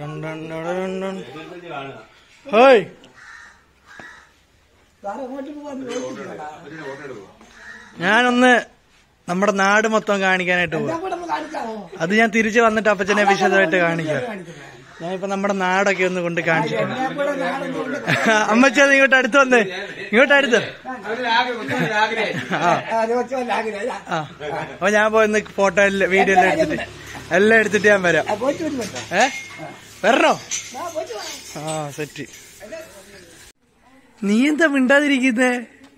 Done done done done done. Hey ഞാനൊന്ന് നമ്മുടെ നാട് മൊത്തം കാണിക്കാനായിട്ട് പോവാ അത് ഞാൻ തിരിച്ചു വന്നിട്ട് അപ്പച്ചനെ വിശദമായിട്ട് കാണിക്കാം ഞാനിപ്പോ നമ്മുടെ നാടൊക്കെ ഒന്ന് കൊണ്ട് കാണിച്ചിട്ടുണ്ട് അമ്മച്ചി അത് ഇങ്ങോട്ട് അടുത്ത് വന്നേ ഇങ്ങോട്ട് അടുത്ത് ആ ആ അപ്പൊ ഞാൻ പോയി ഫോട്ടോ എല്ലാം വീഡിയോ എല്ലാം എടുത്തിട്ട് എല്ലാം എടുത്തിട്ട് ഞാൻ വരാം ഏ വരണോ ആ സെറ്റ് നീ എന്താ മിണ്ടാതിരിക്കുന്നേ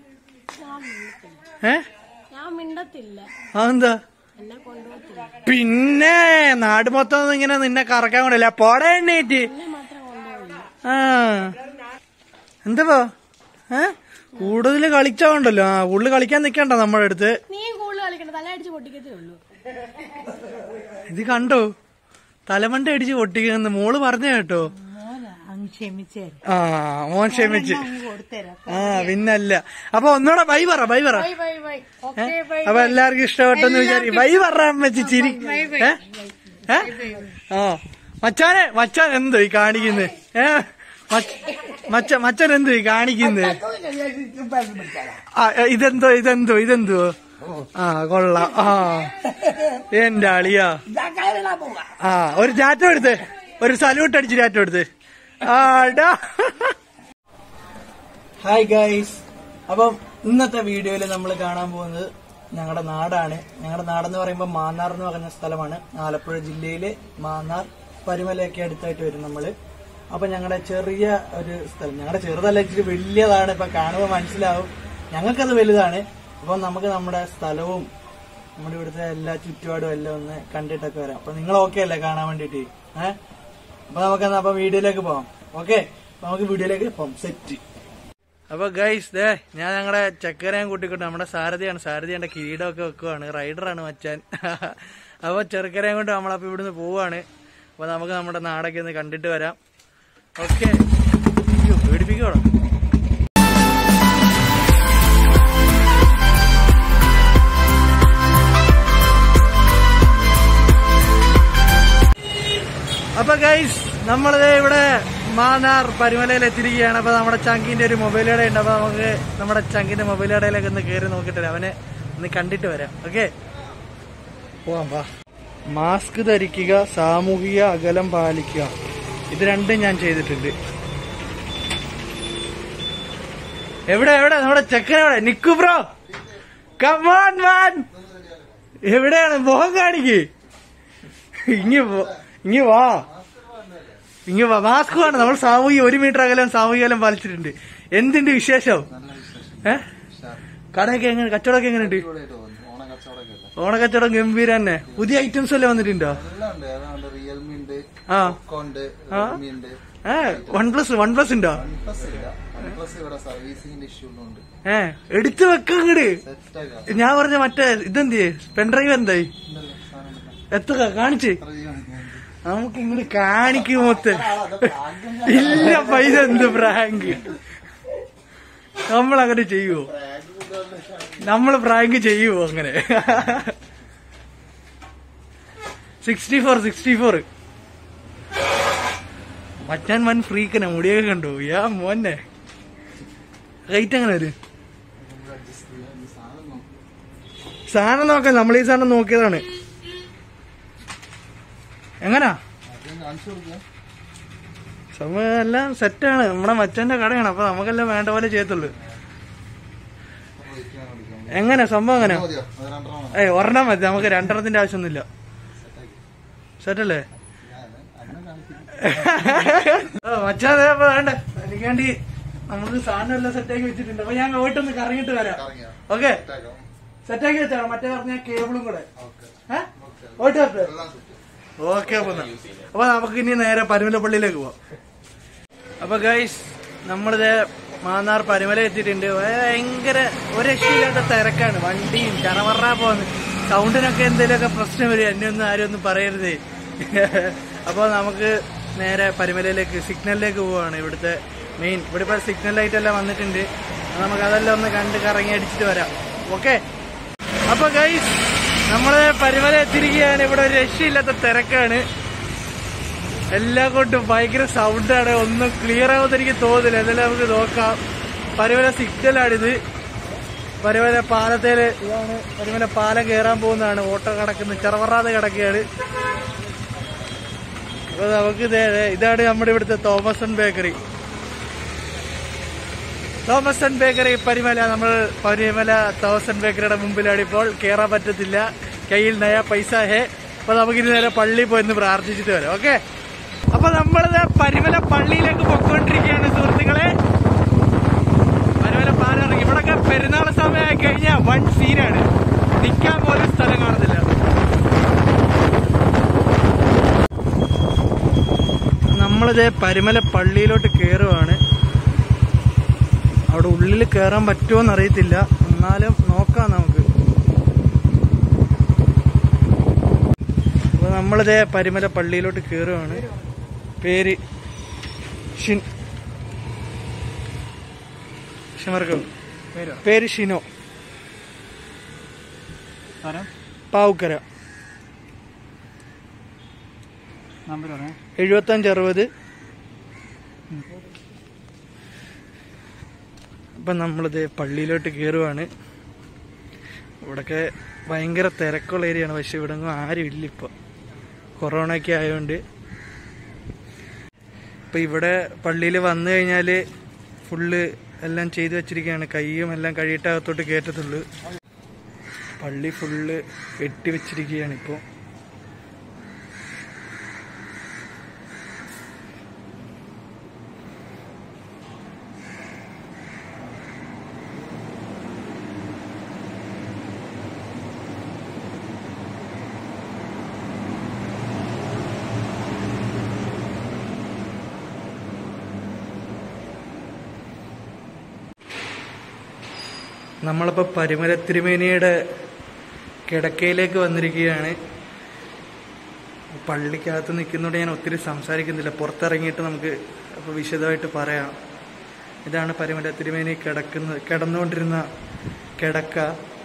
ഏ ഞാൻ മിണ്ടത്തില്ല ആ എന്താ എന്നെ കൊണ്ടുപോകത്തില്ല പിന്നെ നാട് മൊത്തം ഒന്നും ഇങ്ങനെ നിന്നെ കറക്കാൻ കൊണ്ടല്ല പോടെ എണ്ണീറ്റ് എന്നെ മാത്രം കൊണ്ടുപോകില്ല ആ എന്താ ഏ കൂടുതൽ കളിച്ചോണ്ടല്ലോ ആ കൂടുതൽ കളിക്കാൻ നിക്കണ്ട നമ്മുടെ അടുത്ത് നീ കൂടുതൽ കളിക്കണ്ട തല അടിച്ച് പൊട്ടിക്കത്തേ ഉള്ളൂ ഇത് കണ്ടോ തലമണ്ട അടിച്ച് പൊട്ടിക്കുന്ന മോള് പറഞ്ഞ കേട്ടോ അങ്ങ് ക്ഷമിച്ചേ ആ മോൻ ക്ഷമിച്ച് കൊടുത്തരാം ആ പിന്നല്ല അപ്പൊ ഒന്നുകൂടെ ബൈ പറ ബൈ പറ bye bye bye okay bye അപ്പൊ എല്ലാവർക്കും ഇഷ്ടപ്പെട്ടെന്ന് വിചാരിക്കും ബൈ പറയാൻ വെച്ച് ചിരി ഏ ഏ? ആ മച്ചാനെ മച്ചാൻ എന്തോ ഈ കാണിക്കുന്നേ ഏ മച്ച- മച്ച മച്ചൻ എന്തോ ഈ കാണിക്കുന്നേ ആ ഏ, ഇതെന്തോ ഇതെന്തോ ഇതെന്തോ ആ കൊള്ളാം ആ എന്റെ അളിയാ ആ ഒരു ചാറ്റം എടുത്ത് ഒരു സല്യൂട്ട് അടിച്ച് ചാറ്റം എടുത്ത് ആടാ ഹായ് ഗൈസ് അപ്പം ഇന്നത്തെ വീഡിയോയിൽ നമ്മൾ കാണാൻ പോകുന്നത് ഞങ്ങളുടെ നാടാണ് ഞങ്ങളുടെ നാടെന്ന് പറയുമ്പോൾ മാന്നാർ എന്ന് പറയുന്ന സ്ഥലമാണ് ആലപ്പുഴ ജില്ലയിലെ മാന്നാർ പരുമലയൊക്കെ അടുത്തായിട്ട് വരും നമ്മള് അപ്പൊ ഞങ്ങളുടെ ചെറിയ ഒരു സ്ഥലം ഞങ്ങളുടെ ചെറുതല്ല ഇച്ചിരി വലിയതാണ് ഇപ്പൊ കാണുമ്പോൾ മനസ്സിലാവും ഞങ്ങൾക്കത് വലുതാണ് അപ്പം നമുക്ക് നമ്മുടെ സ്ഥലവും നമ്മുടെ ഇവിടുത്തെ എല്ലാ ചുറ്റുപാടും എല്ലാം ഒന്ന് കണ്ടിട്ടൊക്കെ വരാം അപ്പൊ നിങ്ങൾ ഓക്കെ അല്ലേ കാണാൻ വേണ്ടിട്ട് ഏഹ് അപ്പൊ നമുക്ക് എന്നാ അപ്പൊ വീഡിയോയിലേക്ക് പോവാം ഓക്കെ നമുക്ക് വീഡിയോയിലേക്ക് പോവാം സെറ്റ് അപ്പൊ ഗൈസ് ദേ ഞാൻ ഞങ്ങളുടെ ചക്കരയും കൂട്ടിക്കൊണ്ട് നമ്മുടെ സാരഥിയാണ് സാരഥിയുടെ കിരീടമൊക്കെ വെക്കുവാണ് റൈഡറാണ് മച്ചാൻ അപ്പൊ ചെറുക്കരയും കൊണ്ട് നമ്മളപ്പോ ഇവിടുന്ന് പോവാണ് അപ്പൊ നമുക്ക് നമ്മുടെ നാടൊക്കെ ഒന്ന് കണ്ടിട്ട് വരാം ഓക്കെ പേടിപ്പിക്കോളാം അപ്പൊ ഗൈസ് നമ്മളിത് ഇവിടെ മാന്നാർ പരുമലയിൽ എത്തിയിരിക്കുകയാണ് അപ്പൊ നമ്മുടെ ചങ്കിന്റെ ഒരു മൊബൈൽ കട ഉണ്ട് അപ്പൊ നമുക്ക് നമ്മുടെ ചങ്കിന്റെ മൊബൈൽ കടയിലേക്ക് ഒന്ന് കയറി നോക്കിട്ട് വരാം. അവനെ ഒന്ന് കണ്ടിട്ട് വരാം ഓക്കെ പോവാം വാ മാസ്ക് ധരിക്കുക സാമൂഹിക അകലം പാലിക്കുക ഇത് രണ്ടും ഞാൻ ചെയ്തിട്ടുണ്ട് എവിടെ എവിടെ നമ്മുടെ ചെക്കൻ എവിടെ നിക്കു ബ്രോ കമാൻ മാൻ എവിടെയാണ് മുഖം കാണിക്ക് ഇങ്ങി പോ- ഇങ്ങി വാ ഇങ്ങി വാ മാസ്ക് വേണം നമ്മൾ സാമൂഹിക ഒരു മീറ്റർ അകലം സാമൂഹിക അകലം പാലിച്ചിട്ടുണ്ട് എന്തിന്റെ വിശേഷം ഏ കടയൊക്കെ എങ്ങനെ കച്ചവടമൊക്കെ എങ്ങനെയുണ്ട് ഓണക്കച്ചവടം ഗംഭീര തന്നെ പുതിയ ഐറ്റംസ് എല്ലാം വന്നിട്ടുണ്ടോ റിയൽമി ഉണ്ട് ആ ഉണ്ട് ആ? റെഡ്മി ഉണ്ട് ഏ വൺ പ്ലസ് വൺ പ്ലസ് ഉണ്ടോ പ്ലസ് ഇല്ല പ്ലസ് ഇവിടെ സർവീസിംഗിന്റെ ഇഷ്യൂ ഉണ്ട് ഏ എടുത്തു വെക്കങ്ങട് സെറ്റ് ആക്കാം ഞാൻ പറഞ്ഞ മറ്റേ ഇതെന്ത് പെൻഡ്രൈവ് എന്തായി എത്തുക കാണിച്ച് നമുക്ക് ഇങ്ങോട്ട് കാണിക്കും മൊത്ത ഇല്ല പൈസ എന്ത് പ്രാങ്ക് നമ്മൾ അങ്ങനെ ചെയ്യുവോ നമ്മൾ പ്രാങ്ക് ചെയ്യുവോ അങ്ങനെ സിക്സ്റ്റി ഫോർ സിക്സ്റ്റി ഫോർ മച്ചാൻ വൻ ഫ്രീക്കനെ മുടിയൊക്കെ കണ്ടു യാ മോനെ റേറ്റ് എങ്ങനെ വരും സാധനം നോക്കാം നമ്മൾ ഈ സാധനം നോക്കിയതാണ് എങ്ങനാ കാണിച്ചു കൊടുക്കാം സമയം എല്ലാം സെറ്റാണ് നമ്മുടെ മച്ചന്റെ കടയാണ് അപ്പൊ നമുക്കെല്ലാം വേണ്ട പോലെ ചെയ്യത്തുള്ളൂ എങ്ങനെ സംഭവം എങ്ങനെ മതിയോ അത് രണ്ടെണ്ണം വേണം. ഏയ് ഒരെണ്ണം മതി നമുക്ക് രണ്ടെണ്ണത്തിന്റെ ആവശ്യമൊന്നുമില്ല സെറ്റല്ലേ മച്ചാതെ അപ്പൊ വേണ്ട എനിക്ക് വേണ്ടി നമുക്ക് സാധനം എല്ലാം സെറ്റാക്കി വെച്ചിട്ടുണ്ട് അപ്പൊ ഞാൻ പോയിട്ടൊന്ന് കറങ്ങിട്ട് വരാം കറങ്ങിയോ? ഓക്കെ സെറ്റ് ആക്കാം. സെറ്റാക്കി വെച്ചാണ് മറ്റേ പറഞ്ഞ കേബിളും കൂടെ ഓക്കെ. ഏഹ് പോയിട്ട് വരട്ടെ എല്ലാം സെറ്റ്. ഓക്കെ അപ്പൊ എന്നാ. അപ്പൊ നമുക്ക് ഇനി നേരെ പരുമലപ്പള്ളിയിലേക്ക് പോവാം അപ്പൊ ഗൈസ് നമ്മളിത് മാന്നാർ പരുമല എത്തിയിട്ടുണ്ട് ഭയങ്കര ഒരു രക്ഷയില്ലാത്ത തിരക്കാണ് വണ്ടിയും ചറവറ പോകുന്നു സൗണ്ടിനൊക്കെ എന്തെങ്കിലുമൊക്കെ പ്രശ്നം വരും എന്നെ ഒന്നും ആരും ഒന്നും പറയരുതേ അപ്പൊ നമുക്ക് നേരെ പരുമലയിലേക്ക് സിഗ്നലിലേക്ക് പോവാണ് ഇവിടുത്തെ മെയിൻ ഇവിടെ ഇപ്പൊ സിഗ്നൽ ലൈറ്റ് എല്ലാം വന്നിട്ടുണ്ട് അപ്പൊ നമുക്ക് അതെല്ലാം ഒന്ന് കണ്ട് കറങ്ങി അടിച്ചിട്ട് വരാം ഓക്കെ അപ്പൊ ഗൈസ് നമ്മള് പരിമല എത്തിയിരിക്കുകയാണ് ഇവിടെ ഒരു രക്ഷയില്ലാത്ത തിരക്കാണ് എല്ലാം കൊണ്ടും ഭയങ്കര സൗണ്ടാണ് ഒന്നും ക്ലിയർ ആവുമെന്ന് എനിക്ക് തോന്നുന്നില്ല എന്നാലും നമുക്ക് നോക്കാം പരുമല സിഗ്നലാണിത് പരുമല പാലത്തേല് ഇതാണ് പരുമല പാലം കയറാൻ പോകുന്നതാണ് ഓട്ടോ കിടക്കുന്നത് ചെറവറാതെ കിടക്കുകയാണ് അപ്പൊ നമുക്ക് ദേ- ദേ ഇതാണ് നമ്മുടെ ഇവിടുത്തെ Thomson bakery Thomson bakery Parimala നമ്മൾ പരിമല തോമസൺ ബേക്കറിയുടെ മുമ്പിലാണ് ഇപ്പോൾ കയറാൻ പറ്റത്തില്ല കയ്യിൽ നയ പൈസ ഹേ അപ്പൊ നമുക്ക് ഇനി നേരെ പള്ളിയിൽ പോയി ഒന്ന് പ്രാർത്ഥിച്ചിട്ട് വരാം ഓക്കെ അപ്പൊ നമ്മളിത് പരിമല പള്ളിയിലേക്ക് പൊക്കോണ്ടിരിക്കുകയാണ് സുഹൃത്തുക്കളെ പരിമല പാലിറങ്ങി ഇവിടൊക്കെ പെരുന്നാൾ സമയമായി കഴിഞ്ഞാൽ വൺ സീനാണ് നിൽക്കാൻ പോലും സ്ഥലം കാണുന്നില്ല നമ്മളിത് പരിമല പള്ളിയിലോട്ട് കയറുവാണ് അവിടെ ഉള്ളിൽ കയറാൻ പറ്റുമോന്ന് അറിയത്തില്ല എന്നാലും നോക്കാം നമുക്ക് അപ്പൊ നമ്മളിതേ പരിമല പള്ളിയിലോട്ട് കയറുവാണ് പേര് ഷിൻ ഷിമർക്കോ പേര് ഷിനോ പാവുക്കര എഴുപത്തഞ്ച് അറുപത് അപ്പം നമ്മളിത് പള്ളിയിലോട്ട് കയറുവാണ് ഇവിടൊക്കെ ഭയങ്കര തിരക്കുള്ള ഏരിയയാണ് പക്ഷെ ഇവിടെ ഒന്നും ആരും ഇല്ല ഇപ്പോൾ കൊറോണ ഒക്കെ ആയതുകൊണ്ട് ഇപ്പം ഇവിടെ പള്ളിയിൽ വന്നു കഴിഞ്ഞാൽ ഫുള്ള് എല്ലാം ചെയ്തു വെച്ചിരിക്കുകയാണ് കൈയും എല്ലാം കഴിയിട്ട് അകത്തോട്ട് കയറ്റത്തുള്ളൂ പള്ളി ഫുള്ള് കെട്ടി വെച്ചിരിക്കുകയാണ് ഇപ്പോൾ നമ്മളിപ്പോൾ പരിമല തിരുമേനിയുടെ കിടക്കയിലേക്ക് വന്നിരിക്കുകയാണ് പള്ളിക്കകത്ത് നിൽക്കുന്നതുകൊണ്ട് ഞാൻ ഒത്തിരി സംസാരിക്കുന്നില്ല പുറത്തിറങ്ങിയിട്ട് നമുക്ക് അപ്പോൾ വിശദമായിട്ട് പറയാം ഇതാണ് പരിമല തിരുമേനി കിടക്കുന്ന കിടന്നുകൊണ്ടിരുന്ന കിടക്ക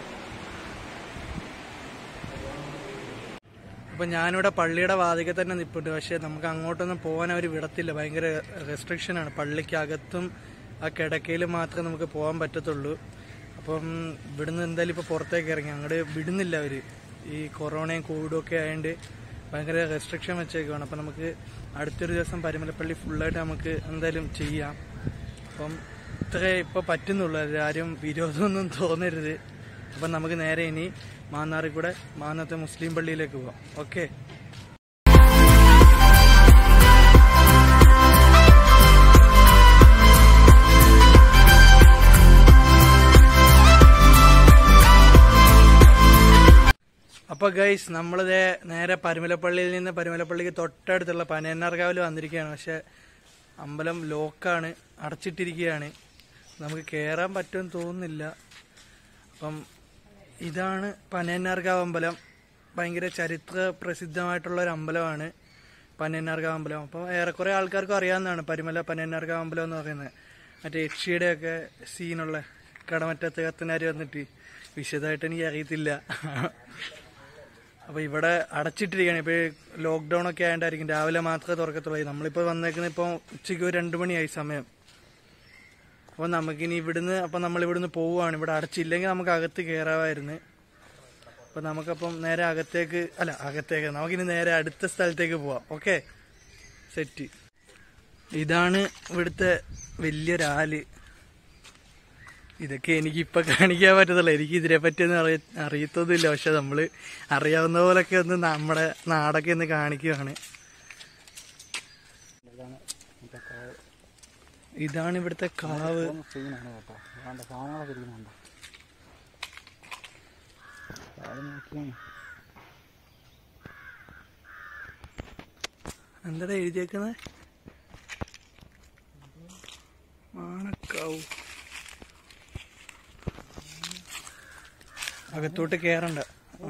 അപ്പൊ ഞാനിവിടെ പള്ളിയുടെ വാതിക്കെ തന്നെ നിൽപ്പുണ്ട് പക്ഷെ നമുക്ക് അങ്ങോട്ടൊന്നും പോകാൻ അവർ വിടത്തില്ല ഭയങ്കര റെസ്ട്രിക്ഷൻ ആണ് പള്ളിക്കകത്തും ആ കിടക്കയിൽ മാത്രമേ നമുക്ക് പോകാൻ പറ്റത്തുള്ളൂ അപ്പം ഇവിടുന്ന് എന്തായാലും ഇപ്പൊ പുറത്തേക്ക് ഇറങ്ങി അങ്ങോട്ട് വിടുന്നില്ല അവര് ഈ കൊറോണയും കോവിഡും ഒക്കെ ആയതുകൊണ്ട് ഭയങ്കര റെസ്ട്രിക്ഷൻ വെച്ചേക്കുവാണ് അപ്പം നമുക്ക് അടുത്തൊരു ദിവസം പരിമലപ്പള്ളി ഫുള്ളായിട്ട് നമുക്ക് എന്തായാലും ചെയ്യാം അപ്പം ഇത്രേ ഇപ്പൊ പറ്റുന്നുള്ളൂ അതിൽ ആരും വിരോധമൊന്നും തോന്നരുത് അപ്പം നമുക്ക് നേരെ ഇനി മാന്നാറിൽ കൂടെ മാന്നത്തെ മുസ്ലിം പള്ളിയിലേക്ക് പോവാം ഓക്കെ അപ്പൊ ഗൈസ് നമ്മളിതേ നേരെ പരുമലപ്പള്ളിയിൽ നിന്ന് പരുമലപ്പള്ളിക്ക് തൊട്ടടുത്തുള്ള പനയന്നാർകാവിൽ വന്നിരിക്കുകയാണ് പക്ഷെ അമ്പലം ലോക്കാണ് അടച്ചിട്ടിരിക്കുകയാണ് നമുക്ക് കയറാൻ പറ്റുമെന്ന് തോന്നുന്നില്ല അപ്പം ഇതാണ് പനയന്നാർകാവ് അമ്പലം ഭയങ്കര ചരിത്ര പ്രസിദ്ധമായിട്ടുള്ള ഒരു അമ്പലമാണ് പനയന്നാർകാവ് അമ്പലം അപ്പോൾ ഏറെക്കുറെ ആൾക്കാർക്കും അറിയാവുന്നതാണ് പരിമല പനയന്നാർകാവ് അമ്പലം എന്ന് പറയുന്നത് മറ്റേ യക്ഷിയുടെ ഒക്കെ സീനുള്ള കടമറ്റത്ത് കത്തനാര് വന്നിട്ട് വിശദമായിട്ട് എനിക്ക് അറിയത്തില്ല അപ്പൊ ഇവിടെ അടച്ചിട്ടിരിക്കുകയാണ് ഇപ്പൊ ലോക്ക്ഡൌൺ ഒക്കെ ആയതുകൊണ്ടായിരിക്കും രാവിലെ മാത്രമേ തുറക്കത്തുള്ളൂ നമ്മളിപ്പോ വന്നേക്കുന്നത് ഇപ്പൊ ഉച്ചയ്ക്ക് ഒരു രണ്ടു മണിയായി സമയം അപ്പൊ നമുക്കിനി ഇവിടുന്ന് അപ്പൊ നമ്മൾ ഇവിടുന്ന് പോവുകയാണ് ഇവിടെ അടച്ചില്ലെങ്കിൽ നമുക്ക് അകത്ത് കയറാമായിരുന്നു അപ്പൊ നമുക്കപ്പം നേരെ അകത്തേക്ക് അല്ല അകത്തേക്ക് നമുക്കിനി നേരെ അടുത്ത സ്ഥലത്തേക്ക് പോവാം ഓക്കെ സെറ്റ് ഇതാണ് ഇവിടുത്തെ വലിയൊരാല് ഇതൊക്കെ എനിക്ക് ഇപ്പൊ കാണിക്കാൻ പറ്റത്തില്ല എനിക്ക് ഇതിനെ പറ്റിയൊന്നും അറിയ അറിയത്തൊന്നുമില്ല പക്ഷെ നമ്മള് അറിയാവുന്ന പോലൊക്കെ ഒന്ന് നമ്മുടെ നാടൊക്കെ ഒന്ന് കാണിക്കുകയാണ് ഇതാണ് ഇവിടുത്തെ കാവ് എന്താ എഴുതിയേക്കുന്നത് മാണക്കാവ് അകത്തോട്ട് കേറണ്ട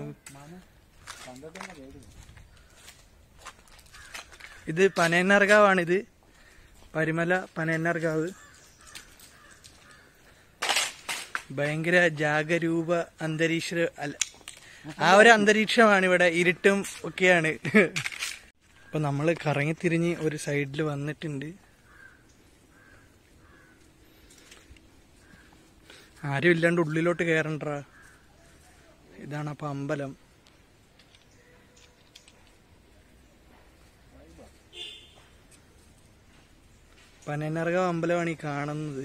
ഇത് പനയന്നാർകാവാണ് ഇത് പരിമല പനയന്നാർകാവ് ഭയങ്കര ജാഗരൂപ അന്തരീക്ഷ അല്ല ആ ഒരു അന്തരീക്ഷമാണ് ഇവിടെ ഇരുട്ടും ഒക്കെയാണ് അപ്പൊ നമ്മൾ കറങ്ങിത്തിരിഞ്ഞ് ഒരു സൈഡിൽ വന്നിട്ടുണ്ട് ആരും ഇല്ലാണ്ട് ഉള്ളിലോട്ട് കയറണ്ട ഇതാണ് അപ്പൊ അമ്പലം പനനർഗ അമ്പലമാണ് ഈ കാണുന്നത്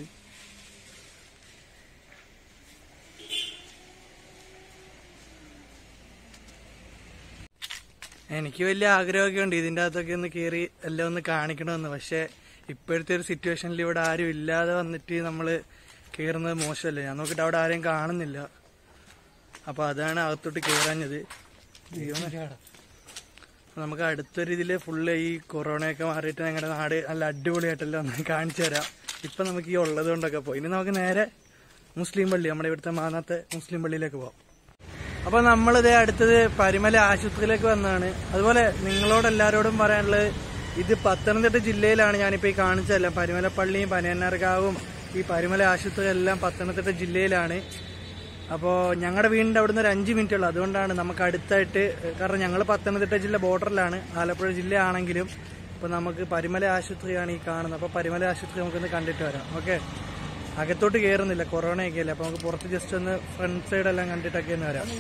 എനിക്ക് വലിയ ആഗ്രഹമൊക്കെ ഉണ്ട് ഇതിൻ്റെ അകത്തൊക്കെ ഒന്ന് കയറി എല്ലാം ഒന്ന് കാണിക്കണമെന്ന് പക്ഷെ ഇപ്പോഴത്തെ ഒരു സിറ്റുവേഷനിൽ ഇവിടെ ആരും ഇല്ലാതെ വന്നിട്ട് നമ്മൾ കയറുന്നത് മോശമല്ലേ ഞാൻ നോക്കിയിട്ട് അവിടെ ആരെയും കാണുന്നില്ല അപ്പൊ അതാണ് അകത്തോട്ട് കയറാഞ്ഞത് ദൈവമേ. നമുക്ക് അടുത്തൊരു ഇതില് ഫുള്ള് ഈ കൊറോണയൊക്കെ മാറിയിട്ട് ഞങ്ങളുടെ നാട് നല്ല അടിപൊളിയായിട്ടല്ലോ ഒന്ന് കാണിച്ചു തരാം ഇപ്പൊ നമുക്ക് ഈ ഉള്ളത് കൊണ്ടൊക്കെ പോയി ഇനി നമുക്ക് നേരെ മുസ്ലിം പള്ളി നമ്മുടെ ഇവിടുത്തെ മാനാത്തെ മുസ്ലിം പള്ളിയിലേക്ക് പോവാം അപ്പൊ നമ്മളിതേ അടുത്തത് പരിമല ആശുപത്രിയിലേക്ക് വന്നതാണ് അതുപോലെ നിങ്ങളോട് എല്ലാവരോടും പറയാനുള്ളത് ഇത് പത്തനംതിട്ട ജില്ലയിലാണ് ഞാനിപ്പോ ഈ കാണിച്ചതല്ല പരിമല പള്ളിയും പനയന്നാർക്കാവും ഈ പരിമല ആശുപത്രി എല്ലാം പത്തനംതിട്ട ജില്ലയിലാണ് അപ്പോൾ ഞങ്ങളുടെ വീടിൻ്റെ അവിടുന്ന് ഒരു അഞ്ച് മിനിറ്റ് ഉള്ളൂ അതുകൊണ്ടാണ് നമുക്ക് അടുത്തായിട്ട് കാരണം ഞങ്ങൾ പത്തനംതിട്ട ജില്ല ബോർഡറിലാണ് ആലപ്പുഴ ജില്ലയാണെങ്കിലും ഇപ്പോൾ നമുക്ക് പരിമല ആശുപത്രിയാണ് ഈ കാണുന്നത് അപ്പോൾ പരിമല ആശുപത്രി നമുക്കൊന്ന് കണ്ടിട്ട് വരാം ഓക്കെ അകത്തോട്ട് കയറുന്നില്ല കൊറോണയൊക്കെ അല്ലേ അപ്പോൾ നമുക്ക് പുറത്ത് ജസ്റ്റ് ഒന്ന് ഫ്രണ്ട് സൈഡ് എല്ലാം കണ്ടിട്ടൊക്കെ ഒന്ന് വരാം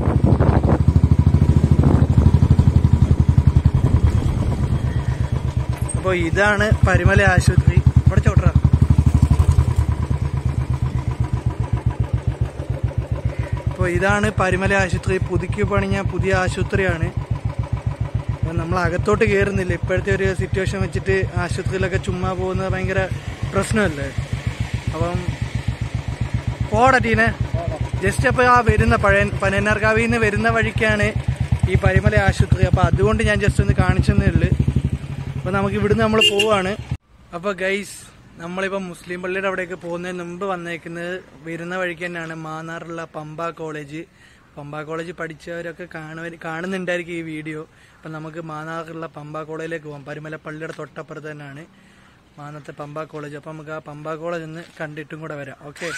അപ്പോൾ ഇതാണ് പരിമല ആശുപത്രി ഇവിടെ ചോട്ടറ അപ്പോൾ ഇതാണ് പരിമല ആശുപത്രി പുതുക്കി പണിഞ്ഞ പുതിയ ആശുപത്രിയാണ് അപ്പോൾ നമ്മൾ അകത്തോട്ട് കയറുന്നില്ല ഇപ്പോഴത്തെ ഒരു സിറ്റുവേഷൻ വെച്ചിട്ട് ആശുപത്രിയിലൊക്കെ ചുമ്മാ പോകുന്നത് ഭയങ്കര പ്രശ്നമല്ലേ അപ്പം പോടാ ടീനെ ജസ്റ്റ് അപ്പോൾ ആ വരുന്ന പഴയ പനയനാർക്കാവിൽ നിന്ന് വരുന്ന വഴിക്കാണ് ഈ പരിമല ആശുപത്രി അപ്പോൾ അതുകൊണ്ട് ഞാൻ ജസ്റ്റ് ഒന്ന് കാണിച്ചെന്നേ ഉള്ളൂ അപ്പോൾ നമുക്ക് ഇവിടുന്ന് നമ്മൾ പോവാണ് അപ്പോൾ ഗൈസ് നമ്മളിപ്പോൾ മുസ്ലിം പള്ളിയുടെ അവിടേക്ക് പോകുന്നതിന് മുമ്പ് വന്നേക്കുന്നത് വരുന്ന വഴിക്ക് തന്നെയാണ് മാന്നാറുള്ള പമ്പ കോളേജ് പമ്പ കോളേജ് പഠിച്ചവരൊക്കെ കാണുവ കാണുന്നുണ്ടായിരിക്കും ഈ വീഡിയോ അപ്പം നമുക്ക് മാന്നാറുള്ള പമ്പ കോളേജിലേക്ക് പോകാം പരിമല പള്ളിയുടെ തൊട്ടപ്പുറത്ത് തന്നെയാണ് മാന്നത്തെ പമ്പ കോളേജ് അപ്പം നമുക്ക് ആ പമ്പ കോളേജ് ഒന്ന് കണ്ടിട്ടും കൂടെ വരാം ഓക്കെ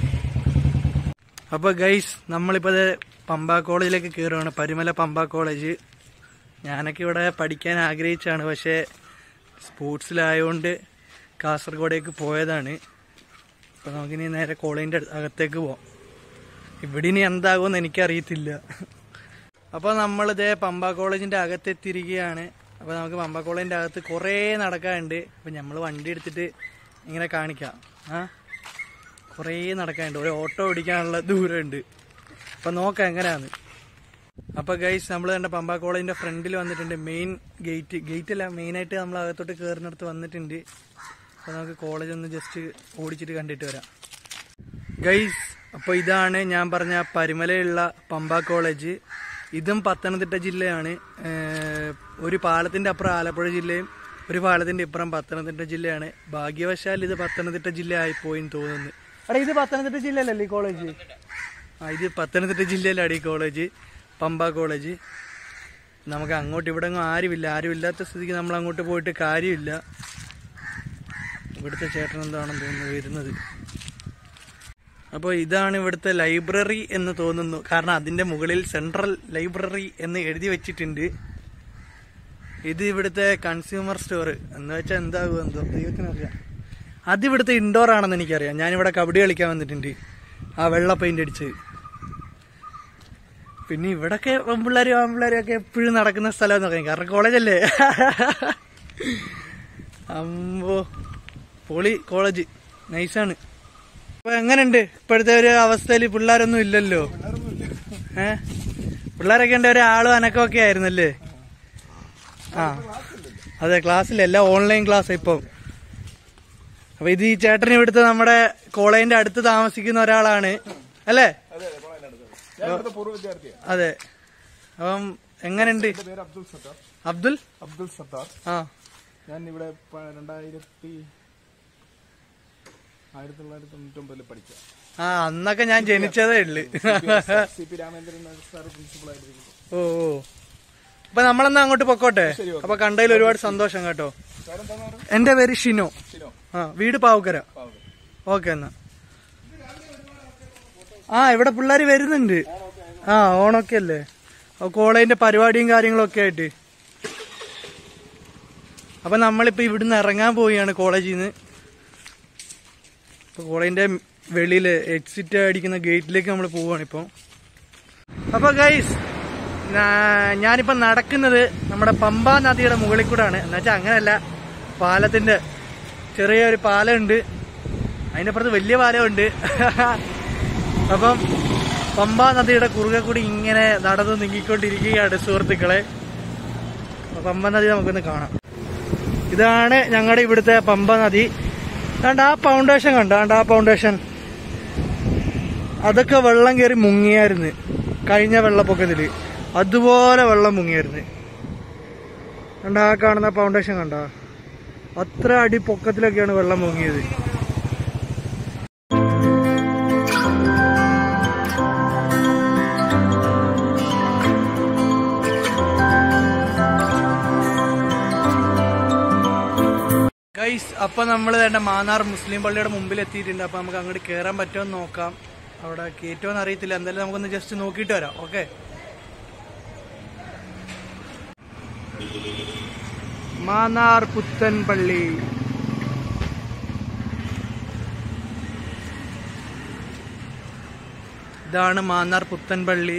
അപ്പോൾ ഗൈസ് നമ്മളിപ്പോൾ ദേ പമ്പ കോളേജിലേക്ക് കയറുകയാണ് പരിമല പമ്പ കോളേജ് ഞാനൊക്കെ ഇവിടെ പഠിക്കാൻ ആഗ്രഹിച്ചാണ് പക്ഷേ സ്പോർട്സിലായതുകൊണ്ട് കാസർഗോഡേക്ക് പോയതാണ് അപ്പോൾ നമുക്കിനി നേരെ കോളേജിൻ്റെ അകത്തേക്ക് പോവാം ഇവിടെ ഇനി എന്താകുമെന്ന് എനിക്കറിയത്തില്ല അപ്പോൾ നമ്മളിതേ പമ്പ കോളേജിൻ്റെ അകത്തെത്തിയിരിക്കുകയാണ് അപ്പോൾ നമുക്ക് പമ്പ കോളേജിൻ്റെ അകത്ത് കുറേ നടക്കാനുണ്ട് അപ്പോൾ നമ്മൾ വണ്ടി എടുത്തിട്ട് ഇങ്ങനെ കാണിക്കാം ആ കുറേ നടക്കാനുണ്ട് ഒരു ഓട്ടോ ഓടിക്കാനുള്ള ദൂരമുണ്ട് അപ്പം നോക്കാം എങ്ങനെയാന്ന് അപ്പൊ ഗൈസ് നമ്മൾ കണ്ട പമ്പ കോളേജിന്റെ ഫ്രണ്ടിൽ വന്നിട്ടുണ്ട് മെയിൻ ഗേറ്റ് ഗേറ്റ് അല്ല മെയിൻ ആയിട്ട് നമ്മൾ അകത്തോട്ട് കയറിനടുത്ത് വന്നിട്ടുണ്ട് അപ്പൊ നമുക്ക് കോളേജ് ഒന്ന് ജസ്റ്റ് ഓടിച്ചിട്ട് കണ്ടിട്ട് വരാം ഗൈസ് അപ്പൊ ഇതാണ് ഞാൻ പറഞ്ഞ പരിമലയുള്ള പമ്പ കോളേജ് ഇതും പത്തനംതിട്ട ജില്ലയാണ് ഏഹ് ഒരു പാലത്തിന്റെ അപ്പുറം ആലപ്പുഴ ജില്ലയും ഒരു പാലത്തിന്റെ ഇപ്പുറം പത്തനംതിട്ട ജില്ലയാണ് ഭാഗ്യവശാൽ ഇത് പത്തനംതിട്ട ജില്ല ആയിപ്പോയിന്ന് തോന്നുന്നു എടാ ഇത് പത്തനംതിട്ട ജില്ലയിലല്ലേ ഈ കോളേജ് ആ ഇത് പത്തനംതിട്ട ജില്ലയിലാണ് ഈ കോളേജ് പമ്പ കോളേജ് നമുക്ക് അങ്ങോട്ട് ഇവിടെ ഒന്നും ആരുമില്ല ആരുമില്ലാത്ത സ്ഥിതിക്ക് നമ്മൾ അങ്ങോട്ട് പോയിട്ട് കാര്യമില്ല ഇവിടുത്തെ ചേട്ടൻ എന്താണെന്ന് തോന്നുന്നു വരുന്നത് അപ്പോൾ ഇതാണ് ഇവിടുത്തെ ലൈബ്രറി എന്ന് തോന്നുന്നു കാരണം അതിന്റെ മുകളിൽ സെൻട്രൽ ലൈബ്രറി എന്ന് എഴുതി വെച്ചിട്ടുണ്ട് ഇത് ഇവിടുത്തെ കൺസ്യൂമർ സ്റ്റോർ എന്ന് വെച്ചാൽ എന്താകും എന്തോ ദൈവത്തിനറിയാം അത് ഇവിടുത്തെ ഇൻഡോർ ആണെന്ന് എനിക്കറിയാം ഞാനിവിടെ കബഡി കളിക്കാൻ വന്നിട്ടുണ്ട് ആ വെള്ള പെയിന്റ് അടിച്ച് പിന്നെ ഇവിടൊക്കെ പെൺപിള്ളേരും ആൺപിള്ളേരും ഒക്കെ എപ്പോഴും നടക്കുന്ന സ്ഥലം എന്ന് പറയും കാരണം കോളേജല്ലേ അമ്പോ പൊളി കോളേജ് നൈസാണ് അപ്പൊ എങ്ങനെയുണ്ട് ഇപ്പോഴത്തെ ഒരു അവസ്ഥയിൽ പിള്ളേരൊന്നും ഇല്ലല്ലോ ഏ പിള്ളേരൊക്കെ ഉണ്ട് ഒരാളും അനക്കമൊക്കെ ആയിരുന്നല്ലേ ആ അതെ ക്ലാസ്സിൽ എല്ലാം ഓൺലൈൻ ക്ലാസ് ഇപ്പം അപ്പൊ ഇത് ഈ ചേട്ടൻ ഇവിടുത്തെ നമ്മുടെ കോളേജിന്റെ അടുത്ത് താമസിക്കുന്ന ഒരാളാണ് അല്ലേ അതെ അപ്പം എങ്ങനെയുണ്ട് പേര് അബ്ദുൽ സത്താർ അബ്ദുൽ അബ്ദുൽ സത്താർ ആ ഞാൻ ഇവിടെ പ- രണ്ടായിരത്തി ആയിരത്തി തൊള്ളായിരത്തി തൊണ്ണൂറ്റൊമ്പതിൽ പഠിച്ച ആ അന്നൊക്കെ ഞാൻ ജനിച്ചതേ ഉള്ളു C P Ramendran Nair sir principal ആയിട്ടിരിക്കുന്നു ഓ ഓ അപ്പൊ നമ്മളെന്നാ അങ്ങോട്ട് പൊക്കോട്ടെ അപ്പൊ കണ്ടതിൽ ഒരുപാട് സന്തോഷം കേട്ടോ സാറെന്താന്ന് പറഞ്ഞു എന്റെ പേര് ഷിനോ ശരിയോ ആ വീട് പാവുക്കര ഓക്കെ എന്നാ ആ ഇവിടെ പിള്ളേർ വരുന്നുണ്ട് ആ ഓണൊക്കെ അല്ലേ അപ്പൊ കോളേജിന്റെ പരിപാടിയും കാര്യങ്ങളൊക്കെ ആയിട്ട് അപ്പൊ നമ്മളിപ്പോ ഇവിടുന്ന് ഇറങ്ങാൻ പോവുകയാണ് കോളേജിൽ നിന്ന് ഇപ്പൊ കോളേജിന്റെ വെളിയിൽ എക്സിറ്റ് അടിക്കുന്ന ഗേറ്റിലേക്ക് നമ്മൾ പോവുകയാണ് ഇപ്പൊ അപ്പൊ ഗൈസ് ഞാനിപ്പോ നടക്കുന്നത് നമ്മുടെ പമ്പാ നദിയുടെ മുകളിൽ കൂടാണ് എന്നുവെച്ചാൽ അങ്ങനെയല്ല പാലത്തിന്റെ ചെറിയൊരു പാലമുണ്ട് അതിന്റെ അപ്പുറത്ത് വലിയ പാലമുണ്ട് അപ്പം പമ്പാ നദിയുടെ കുറുകെ കൂടി ഇങ്ങനെ നടന്ന് നീങ്ങിക്കൊണ്ടിരിക്കുകയാണ് സുഹൃത്തുക്കളെ അപ്പൊ പമ്പ നദി നമുക്കൊന്ന് കാണാം ഇതാണ് ഞങ്ങളുടെ ഇവിടുത്തെ പമ്പ നദി കണ്ട ആ ഫൗണ്ടേഷൻ കണ്ട കണ്ട ആ ഫൗണ്ടേഷൻ അതൊക്കെ വെള്ളം കയറി മുങ്ങിയായിരുന്നു കഴിഞ്ഞ വെള്ളപ്പൊക്കത്തില് അതുപോലെ വെള്ളം മുങ്ങിയായിരുന്നു കണ്ട ആ കാണുന്ന ഫൗണ്ടേഷൻ കണ്ട അത്ര അടി പൊക്കത്തിലൊക്കെയാണ് വെള്ളം മുങ്ങിയത് ഗൈസ് അപ്പൊ നമ്മൾ വേണ്ട മാന്നാർ മുസ്ലിം പള്ളിയുടെ മുമ്പിൽ എത്തിയിട്ടുണ്ട് അപ്പൊ നമുക്ക് അങ്ങോട്ട് കയറാൻ പറ്റുമോ എന്ന് നോക്കാം അവിടെ കയറ്റുമോന്ന് അറിയത്തില്ല എന്തായാലും നമുക്കൊന്ന് ജസ്റ്റ് നോക്കിയിട്ട് വരാം ഓക്കെ മാന്നാർ പുത്തൻ പള്ളി ഇതാണ് മാന്നാർ പുത്തൻ പള്ളി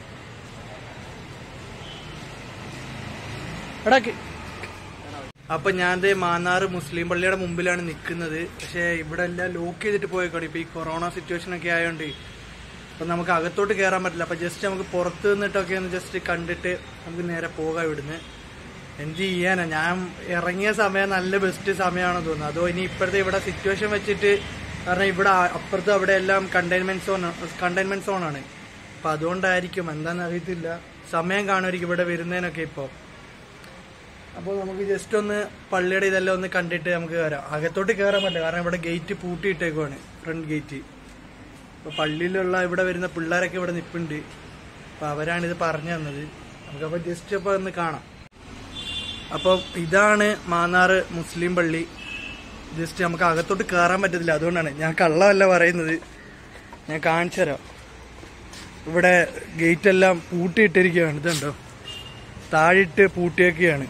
എടാ കി- അപ്പൊ ഞാൻ ദേ മാന്നാറ് മുസ്ലിം പള്ളിയുടെ മുമ്പിലാണ് നിൽക്കുന്നത് പക്ഷെ ഇവിടെ എല്ലാം ലോക്ക് ചെയ്തിട്ട് പോയേക്കാണ് ഇപ്പൊ ഈ കൊറോണ സിറ്റുവേഷൻ ഒക്കെ ആയതുകൊണ്ട് അപ്പൊ നമുക്ക് അകത്തോട്ട് കയറാൻ പറ്റില്ല അപ്പൊ ജസ്റ്റ് നമുക്ക് പുറത്ത് നിന്നിട്ടൊക്കെ ഒന്ന് ജസ്റ്റ് കണ്ടിട്ട് നമുക്ക് നേരെ പോകാം ഇവിടുന്ന് എന്ത് ചെയ്യാനാ ഞാൻ ഇറങ്ങിയ സമയം നല്ല ബെസ്റ്റ് സമയമാണെന്ന് തോന്നുന്നു അതോ ഇനി ഇപ്പോഴത്തെ ഇവിടെ സിറ്റുവേഷൻ വെച്ചിട്ട് കാരണം ഇവിടെ ആ- അപ്പുറത്തും അവിടെ എല്ലാം കണ്ടെയ്ൻമെന്റ് സോൺ കണ്ടെയ്ൻമെന്റ് സോണാണ് അപ്പൊ അതുകൊണ്ടായിരിക്കും എന്താണെന്ന് അറിയത്തില്ല സമയം കാണുമായിരിക്കും ഇവിടെ വരുന്നതിനൊക്കെ ഇപ്പോൾ അപ്പോൾ നമുക്ക് ജസ്റ്റ് ഒന്ന് പള്ളിയുടെ ഇതെല്ലാം ഒന്ന് കണ്ടിട്ട് നമുക്ക് കയറാം അകത്തോട്ട് കയറാൻ പറ്റില്ല കാരണം ഇവിടെ ഗേറ്റ് പൂട്ടിയിട്ടേക്കുവാണ് ഫ്രണ്ട് ഗേറ്റ് അപ്പോൾ പള്ളിയിലുള്ള ഇവിടെ വരുന്ന പിള്ളേരൊക്കെ ഇവിടെ നിൽപ്പുണ്ട് അപ്പോൾ അവരാണിത് പറഞ്ഞു തന്നത് നമുക്കപ്പോൾ ജസ്റ്റ് അപ്പോൾ ഒന്ന് കാണാം അപ്പോൾ ഇതാണ് മാന്നാറ് മുസ്ലിം പള്ളി ജസ്റ്റ് നമുക്ക് അകത്തോട്ട് കയറാൻ പറ്റത്തില്ല അതുകൊണ്ടാണ് ഞാൻ കള്ളമല്ല പറയുന്നത് ഞാൻ കാണിച്ചു തരാം ഇവിടെ ഗേറ്റ് എല്ലാം പൂട്ടിയിട്ടിരിക്കുകയാണ് ഇതുണ്ടോ താഴിട്ട് പൂട്ടിയൊക്കെയാണ്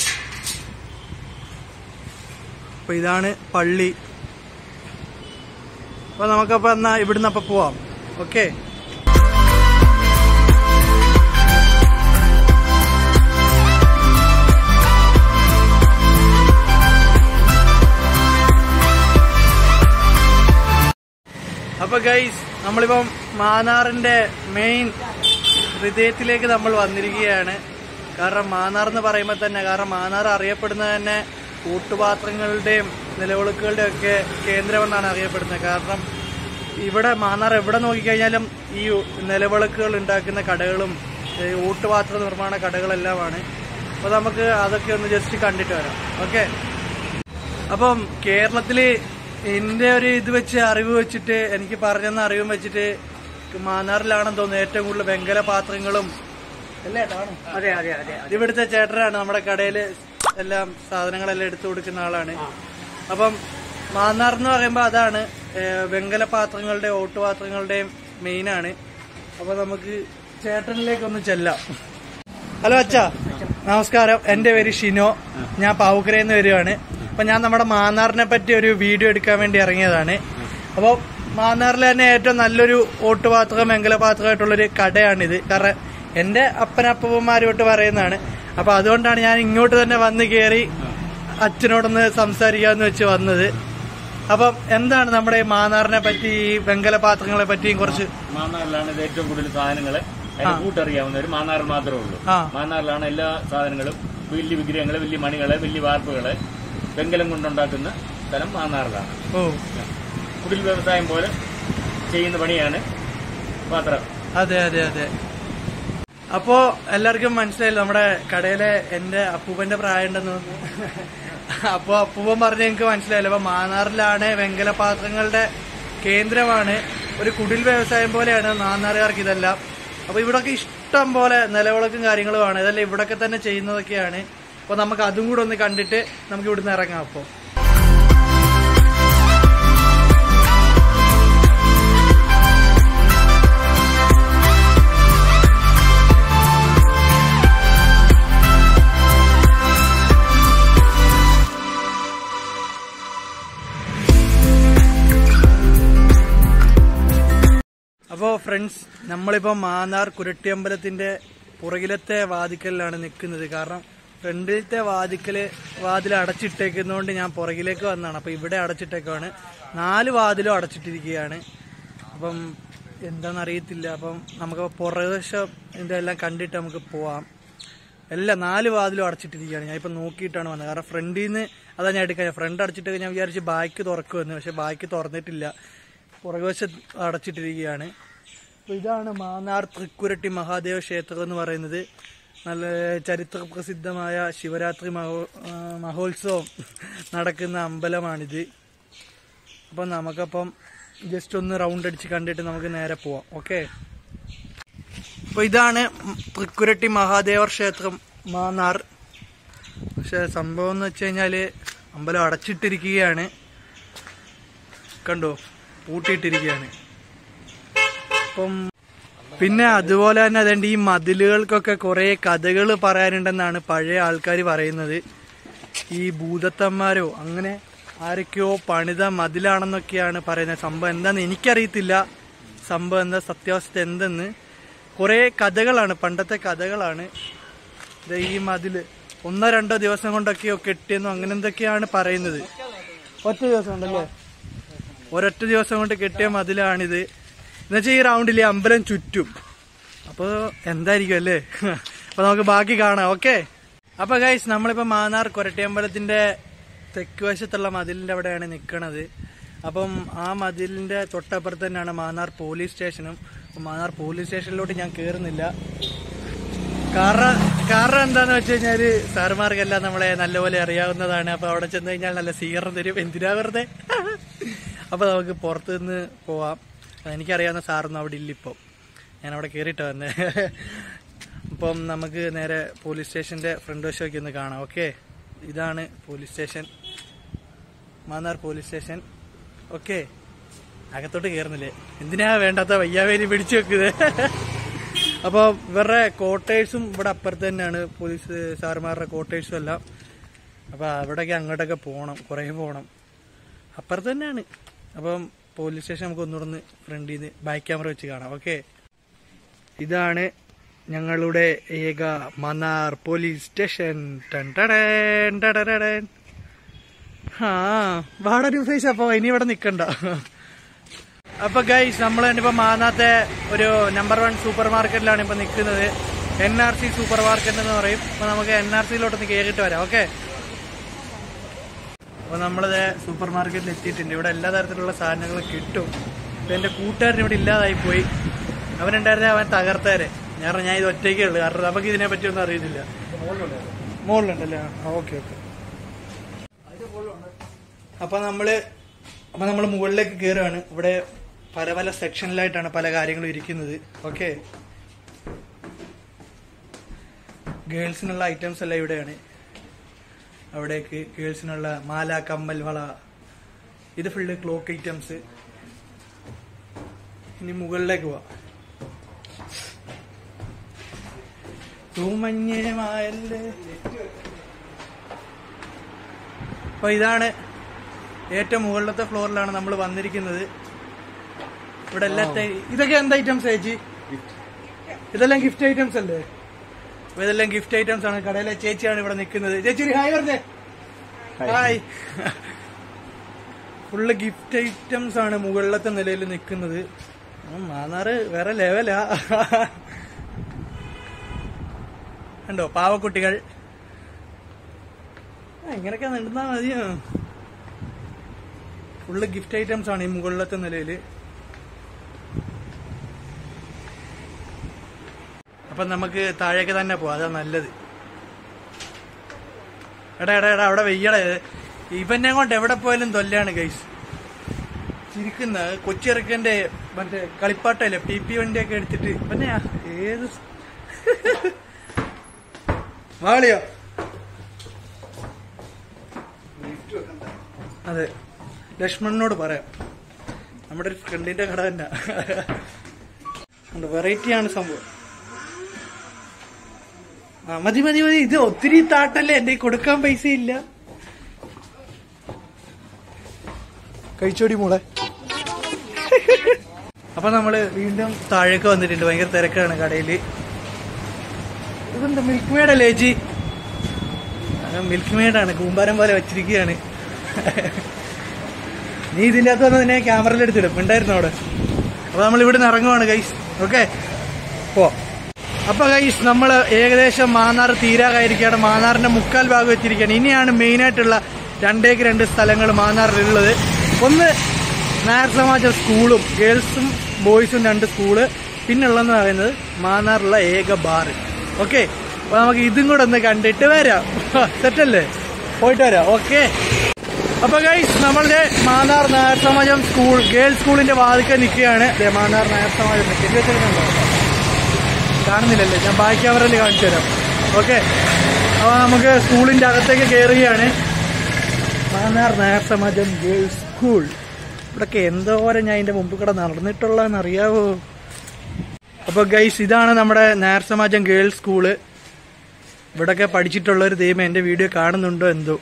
അപ്പൊ ഇതാണ് പള്ളി അപ്പൊ നമുക്കപ്പോ എന്നാ ഇവിടുന്ന് അപ്പൊ പോവാം ഓക്കെ അപ്പൊ ഗൈസ് നമ്മളിപ്പം മാന്നാറിന്റെ മെയിൻ ഹൃദയത്തിലേക്ക് നമ്മൾ വന്നിരിക്കുകയാണ് കാരണം മാന്നാർ എന്ന് പറയുമ്പോൾ തന്നെ കാരണം മാന്നാർ അറിയപ്പെടുന്നത് തന്നെ കൂട്ടുപാത്രങ്ങളുടെയും നിലവിളക്കുകളുടെയും ഒക്കെ കേന്ദ്രമെന്നാണ് അറിയപ്പെടുന്നത് കാരണം ഇവിടെ മാന്നാർ എവിടെ നോക്കിക്കഴിഞ്ഞാലും ഈ നിലവിളക്കുകൾ ഉണ്ടാക്കുന്ന കടകളും ഈ ഊട്ടുപാത്ര നിർമ്മാണ കടകളെല്ലാമാണ് അപ്പോൾ നമുക്ക് അതൊക്കെ ഒന്ന് ജസ്റ്റ് കണ്ടിട്ട് വരാം ഓക്കെ അപ്പം കേരളത്തില് എന്റെ ഒരു ഇത് വെച്ച് അറിവ് വെച്ചിട്ട് എനിക്ക് പറഞ്ഞെന്ന അറിവും വെച്ചിട്ട് മാന്നാറിലാണെന്ന് തോന്നുന്നു ഏറ്റവും കൂടുതൽ വെങ്കല പാത്രങ്ങളും അല്ലേ ഏട്ടാ? അതെ അതെ അതെ ഇത് ഇവിടുത്തെ ചേട്ടനാണ് നമ്മുടെ കടയില് എല്ലാം സാധനങ്ങളെല്ലാം എടുത്തു കൊടുക്കുന്ന ആളാണ് അപ്പം മാന്നാർ എന്ന് പറയുമ്പോൾ അതാണ് ഏഹ്, വെങ്കല പാത്രങ്ങളുടെയും ഓട്ടുപാത്രങ്ങളുടെയും മെയിനാണ് അപ്പൊ നമുക്ക് ചേട്ടനിലേക്ക് ഒന്ന് ചെല്ലാം ഹലോ അച്ഛാ നമസ്കാരം എന്റെ പേര് ഷിനോ ഞാൻ പാവുക്കരയിൽ നിന്ന് വരികയാണ് അപ്പൊ ഞാൻ നമ്മുടെ മാന്നാറിനെ പറ്റി ഒരു വീഡിയോ എടുക്കാൻ വേണ്ടി ഇറങ്ങിയതാണ് അപ്പോൾ മാന്നാറിൽ തന്നെ ഏറ്റവും നല്ലൊരു ഓട്ടുപാത്രം വെങ്കലപാത്രമായിട്ടുള്ളൊരു കടയാണിത് കാരണം എന്റെ അപ്പനപ്പന്മാരോട്ട് പറയുന്നതാണ് അപ്പൊ അതുകൊണ്ടാണ് ഞാൻ ഇങ്ങോട്ട് തന്നെ വന്ന് കയറി അച്ഛനോടൊന്ന് സംസാരിക്കാന്ന് വെച്ച് വന്നത് അപ്പം എന്താണ് നമ്മുടെ ഈ മാന്നാറിനെ പറ്റി ഈ വെങ്കലപാത്രങ്ങളെ പറ്റിയും കുറച്ച് മാന്നാറിലാണ് ഇത് ഏറ്റവും കൂടുതൽ സാധനങ്ങൾ അതിന് കൂട്ടറിയാവുന്നവർ മാന്നാറിൽ മാത്രമേ ഉള്ളൂ ആ. മാന്നാറിലാണ് എല്ലാ സാധനങ്ങളും വലിയ വിഗ്രഹങ്ങള് വലിയ മണികള് വലിയ വാർപ്പുകള് വെങ്കലം കൊണ്ടുണ്ടാക്കുന്ന സ്ഥലം മാന്നാറിലാണ് ഓ കുടിൽ വ്യവസായം പോലെ ചെയ്യുന്ന പണിയാണ് പാത്രം അതെ അതെ അതെ അപ്പോ എല്ലാവർക്കും മനസ്സിലായില്ല നമ്മുടെ കടയിലെ എന്റെ അപ്പൂപ്പന്റെ പ്രായം ഉണ്ടെന്ന് തോന്നുന്നു അപ്പൊ അപ്പൂപ്പൻ പറഞ്ഞ എനിക്ക് മനസ്സിലായില്ല അപ്പൊ മാന്നാറിലാണ് വെങ്കല പാത്രങ്ങളുടെ കേന്ദ്രമാണ് ഒരു കുടിൽ വ്യവസായം പോലെയാണ് മാന്നാറുകാർക്ക് ഇതെല്ലാം അപ്പൊ ഇവിടൊക്കെ ഇഷ്ടം പോലെ നിലവിളക്കും കാര്യങ്ങളുമാണ് ഇതെല്ലാം ഇവിടൊക്കെ തന്നെ ചെയ്യുന്നതൊക്കെയാണ് അപ്പൊ നമുക്ക് അതും കൂടെ ഒന്ന് കണ്ടിട്ട് നമുക്ക് ഇവിടുന്ന് ഇറങ്ങാം അപ്പോ ഫ്രണ്ട്സ് നമ്മളിപ്പോ മാന്നാർ കുരട്ടിയമ്പലത്തിന്റെ പുറകിലത്തെ വാതിക്കലിലാണ് നിൽക്കുന്നത് കാരണം ഫ്രണ്ടിലത്തെ വാതിക്കല് വാതിൽ അടച്ചിട്ടേക്കുന്നതുകൊണ്ട് ഞാൻ പുറകിലേക്ക് വന്നതാണ് അപ്പൊ ഇവിടെ അടച്ചിട്ടേക്കാണ് നാല് വാതിലും അടച്ചിട്ടിരിക്കുകയാണ് അപ്പം എന്താണെന്ന് അറിയത്തില്ല അപ്പം നമുക്ക് പുറവശം ഇതിന്റെ എല്ലാം കണ്ടിട്ട് നമുക്ക് പോവാം എല്ലാം നാല് വാതിലും അടച്ചിട്ടിരിക്കുകയാണ് ഞാൻ ഇപ്പം നോക്കിയിട്ടാണ് വന്നത് കാരണം ഫ്രണ്ടിൽ നിന്ന് അതാ ഞാൻ എടുക്കാൻ ഫ്രണ്ട് അടച്ചിട്ട് ഞാൻ വിചാരിച്ച് ബാക്ക് തുറക്കുമെന്ന് പക്ഷെ ബാക്ക് തുറന്നിട്ടില്ല പുറകുവശം അടച്ചിട്ടിരിക്കുകയാണ് അപ്പോൾ ഇതാണ് മാന്നാർ തൃക്കുരട്ടി മഹാദേവ ക്ഷേത്രം എന്ന് പറയുന്നത് നല്ല ചരിത്ര പ്രസിദ്ധമായ ശിവരാത്രി മഹോ ആ, മഹോത്സവം നടക്കുന്ന അമ്പലമാണിത് അപ്പം നമുക്കപ്പം ജസ്റ്റ് ഒന്ന് റൗണ്ട് അടിച്ച് കണ്ടിട്ട് നമുക്ക് നേരെ പോവാം ഓക്കെ അപ്പൊ ഇതാണ് തൃക്കുരട്ടി മഹാദേവർ ക്ഷേത്രം മാന്നാർ പക്ഷെ സംഭവം എന്ന് വെച്ച് കഴിഞ്ഞാല് അമ്പലം അടച്ചിട്ടിരിക്കുകയാണ് കണ്ടോ പൂട്ടിയിട്ടിരിക്കുകയാണ് അപ്പം പിന്നെ അതുപോലെ തന്നെ അതുകൊണ്ട് ഈ മതിലുകൾക്കൊക്കെ കുറെ കഥകൾ പറയാനുണ്ടെന്നാണ് പഴയ ആൾക്കാർ പറയുന്നത് ഈ ഭൂതത്തന്മാരോ അങ്ങനെ ആരൊക്കെയോ പണിത മതിലാണെന്നൊക്കെയാണ് പറയുന്നത് സംഭവം എന്താന്ന് എനിക്കറിയത്തില്ല സംഭവം എന്താ സത്യാവസ്ഥ എന്തെന്ന് കുറെ കഥകളാണ് പണ്ടത്തെ കഥകളാണ് ദേ ഈ മതില് ഒന്നോ രണ്ടോ ദിവസം കൊണ്ടൊക്കെയോ കെട്ടിയെന്നോ അങ്ങനെ എന്തൊക്കെയാണ് പറയുന്നത് ഒറ്റ ദിവസം കൊണ്ടല്ലേ ഒരൊറ്റ ദിവസം കൊണ്ട് കെട്ടിയ മതിലാണിത് എന്നുവെച്ചാൽ ഈ റൗണ്ടിൽ അമ്പലം ചുറ്റും അപ്പൊ എന്തായിരിക്കും അല്ലേ അപ്പൊ നമുക്ക് ബാക്കി കാണാം ഓക്കെ അപ്പൊ ഗൈസ് നമ്മളിപ്പോ മാന്നാർ കൊരട്ടിയമ്പലത്തിന്റെ തെക്ക് വശത്തുള്ള മതിലിന്റെ അവിടെയാണ് നിൽക്കണത് അപ്പം ആ മതിലിന്റെ തൊട്ടപ്പുറത്ത് തന്നെയാണ് മാന്നാർ പോലീസ് സ്റ്റേഷനും അപ്പൊ മാന്നാർ പോലീസ് സ്റ്റേഷനിലോട്ട് ഞാൻ കയറുന്നില്ല കാരണം കാരണം എന്താന്ന് വെച്ച് കഴിഞ്ഞാല് സാറുമാർക്കെല്ലാം നമ്മളെ നല്ലപോലെ അറിയാവുന്നതാണ് അപ്പൊ അവിടെ ചെന്ന് കഴിഞ്ഞാൽ നല്ല സ്വീകരണം തരും എന്തിനാ വെറുതെ അപ്പൊ നമുക്ക് പുറത്ത് നിന്ന് പോവാം എനിക്കറിയാവുന്ന സാറൊന്നും അവിടെ ഇല്ല ഇപ്പം ഞാൻ അവിടെ കയറിയിട്ട് വന്നേ അപ്പം നമുക്ക് നേരെ പോലീസ് സ്റ്റേഷന്റെ ഫ്രണ്ട് വശമൊക്കെ ഒന്ന് കാണാം ഓക്കെ ഇതാണ് police station Mannar police station okay അകത്തോട്ട് കയറുന്നില്ലേ എന്തിനാ വേണ്ടാത്ത വയ്യാവേലി പിടിച്ചു വെക്കുന്നത് അപ്പോൾ ഇവരുടെ ക്വാർട്ടേഴ്സും ഇവിടെ അപ്പുറത്ത് തന്നെയാണ് പോലീസ് സാറുമാരുടെ ക്വാർട്ടേഴ്സും എല്ലാം അപ്പോൾ അവിടേക്ക് അങ്ങോട്ടൊക്കെ പോകണം കുറേ പോകണം അപ്പുറത്ത് തന്നെയാണ് അപ്പം പോലീസ് സ്റ്റേഷൻ നമുക്ക് ഒന്നുകൂടെ ഫ്രണ്ടിൽ നിന്ന് ബാക്ക് ക്യാമറ വെച്ച് കാണാം ഓക്കെ ഇതാണ് ഞങ്ങളുടെ ഏക മന്നാർ പോലീസ് സ്റ്റേഷൻ ടൻ ടടേൻ ടടടടേൻ. ആ വാടൊരു ഫേസ് അപ്പൊ ഇനി ഇവിടെ നിക്കണ്ട അപ്പൊ ഗൈസ് നമ്മൾ ഇപ്പൊ മാന്നാത്തെ ഒരു നമ്പർ വൺ സൂപ്പർ മാർക്കറ്റിലാണ് ഇപ്പൊ നിൽക്കുന്നത് N R C supermarket എന്ന് പറയും അപ്പൊ നമുക്ക് എൻ ആർ സിയിലോട്ടൊന്ന് കയറിയിട്ട് വരാം ഓക്കെ അപ്പൊ നമ്മളിത് സൂപ്പർ മാർക്കറ്റിൽ എത്തിയിട്ടുണ്ട് ഇവിടെ എല്ലാ തരത്തിലുള്ള സാധനങ്ങളും കിട്ടും ഇപ്പൊ എന്റെ കൂട്ടുകാരൻ ഇവിടെ ഇല്ലാതായി പോയി അവനുണ്ടായിരുന്നെ അവൻ തകർത്തേരെ കാരണം ഞാൻ ഇത് ഒറ്റയ്ക്കേ ഉള്ളു കാരണം നമുക്ക് ഇതിനെ പറ്റി ഒന്നും അറിയത്തില്ല മുകളിലുണ്ടല്ലേ ഓക്കെ ഓക്കെ അപ്പൊ നമ്മള് അപ്പൊ നമ്മൾ മുകളിലേക്ക് കയറുകയാണ് ഇവിടെ പല പല സെക്ഷനിലായിട്ടാണ് പല കാര്യങ്ങളും ഇരിക്കുന്നത് ഓക്കെ ഗേൾസിനുള്ള ഐറ്റംസ് എല്ലാം ഇവിടെയാണ് അവിടേക്ക് ഗേൾസിനുള്ള മാല കമ്മൽ വള ഇത് ഫുള്ള് ക്ലോക്ക് ഐറ്റംസ് ഇനി മുകളിലേക്ക് പോവാം തൂമഞ്ഞമായല്ലേ അപ്പൊ ഇതാണ് ഏറ്റവും മുകളിലത്തെ ഫ്ലോറിലാണ് നമ്മൾ വന്നിരിക്കുന്നത് ഇവിടെ എല്ലാത്തെ ഇതൊക്കെ എന്ത് ഐറ്റംസ് ചേച്ചി ഇതെല്ലാം ഗിഫ്റ്റ് ഐറ്റംസ് അല്ലേ അപ്പൊ ഇതെല്ലാം ഗിഫ്റ്റ് ഐറ്റംസ് ആണ് കടയിലെ ചേച്ചിയാണ് ഇവിടെ നിൽക്കുന്നത് ചേച്ചി ഒരു ഹായ് പറഞ്ഞേ ഹായ് ഫുള്ള് ഗിഫ്റ്റ് ഐറ്റംസ് ആണ് മുകളിലത്തെ നിലയിൽ നിൽക്കുന്നത് ഉം, മാന്നാറ് വേറെ ലെവലാ കണ്ടോ പാവക്കുട്ടികൾ ആ, ഇങ്ങനൊക്കെ നിന്നാ മതിയോ ഫുള്ള് ഗിഫ്റ്റ് ഐറ്റംസ് ആണ് ഈ മുകളിലത്തെ നിലയില് അപ്പൊ നമുക്ക് താഴേക്ക് തന്നെ പോവാം അതാ നല്ലത് എടാ എടാ എടാ അവിടെ വെയ്യടേ ഇവനെ കൊണ്ട് എവിടെ പോയാലും തൊല്ലാണ് ഗൈസ് ചിരിക്കുന്ന കൊച്ചിറക്കന്റെ മറ്റേ കളിപ്പാട്ടല്ലേ പി പി വണ്ടിയൊക്കെ എടുത്തിട്ട് ഇവനെ ഏത് സ്- വാളിയോ അതെ ലക്ഷ്മണനോട് പറയാം നമ്മുടെ ഒരു ഫ്രണ്ടിന്റെ കട തന്നെ വെറൈറ്റി ആണ് സംഭവം ആ മതി മതി മതി ഇത് ഒത്തിരി താട്ടല്ലേ എന്റെ കയ്യിൽ കൊടുക്കാൻ പൈസ ഇല്ല കഴിച്ചോടി മോളെ അപ്പൊ നമ്മള് വീണ്ടും താഴേക്ക് വന്നിട്ടുണ്ട് ഭയങ്കര തിരക്കാണ് കടയില് ഇതെന്താ മിൽക്ക് മെയ്ഡ് അല്ലേ ചേച്ചി മിൽക്ക് മെയ്ഡാണ് കൂമ്പാരം പോലെ വെച്ചിരിക്കുകയാണ് നീ ഇതിന്റെ അകത്ത് വന്ന് നിന്നെ ക്യാമറയിൽ എടുത്തിടും ഉണ്ടായിരുന്നു അവിടെ അപ്പൊ നമ്മൾ ഇവിടെ നിന്ന് ഇറങ്ങുവാണ് ഗൈസ് ഓക്കെ പോ അപ്പൊ ഗൈസ് നമ്മൾ ഏകദേശം മാന്നാർ തീരാകായിരിക്കുകയാണ് മാന്നാറിന്റെ മുക്കാൽ ഭാഗം എത്തിയിരിക്കുകയാണ് ഇനിയാണ് മെയിൻ ആയിട്ടുള്ള രണ്ടേക്ക് രണ്ട് സ്ഥലങ്ങൾ മാന്നാറിലുള്ളത് ഒന്ന് നായർ സമാജം സ്കൂളും ഗേൾസും ബോയ്സും രണ്ട് സ്കൂള് പിന്നുള്ളതെന്ന് പറയുന്നത് മാന്നാറുള്ള ഏക ബാർ ഓക്കെ അപ്പൊ നമുക്ക് ഇതും കൂടെ ഒന്ന് കണ്ടിട്ട് വരാം സെറ്റല്ലേ പോയിട്ട് വരാം ഓക്കെ അപ്പൊ ഗൈസ് നമ്മളുടെ മാന്നാർ നായർ സമാജം സ്കൂൾ ഗേൾസ് സ്കൂളിന്റെ വാതിക്കൽ നിൽക്കുകയാണ് ദേ മാന്നാർ നായർ സമാജം എഴുതി വെച്ചിട്ടുണ്ടോ കാണുന്നില്ലല്ലേ ഞാൻ ബാക്ക് ക്യാമറയിൽ കാണിച്ചു തരാം ഓക്കെ അപ്പൊ നമുക്ക് സ്കൂളിന്റെ അകത്തേക്ക് കയറുകയാണ് മാന്നാർ നായർ സമാജം ഗേൾസ് സ്കൂൾ ഇവിടൊക്കെ എന്തോരം ഞാൻ ഇതിന്റെ മുമ്പ് കൂടെ നടന്നിട്ടുള്ളതെന്ന് അറിയാവോ അപ്പൊ ഗൈസ് ഇതാണ് നമ്മുടെ നായർ സമാജം ഗേൾസ് സ്കൂള് ഇവിടൊക്കെ പഠിച്ചിട്ടുള്ള ഒരു ദൈവം എന്റെ വീഡിയോ കാണുന്നുണ്ടോ എന്തോ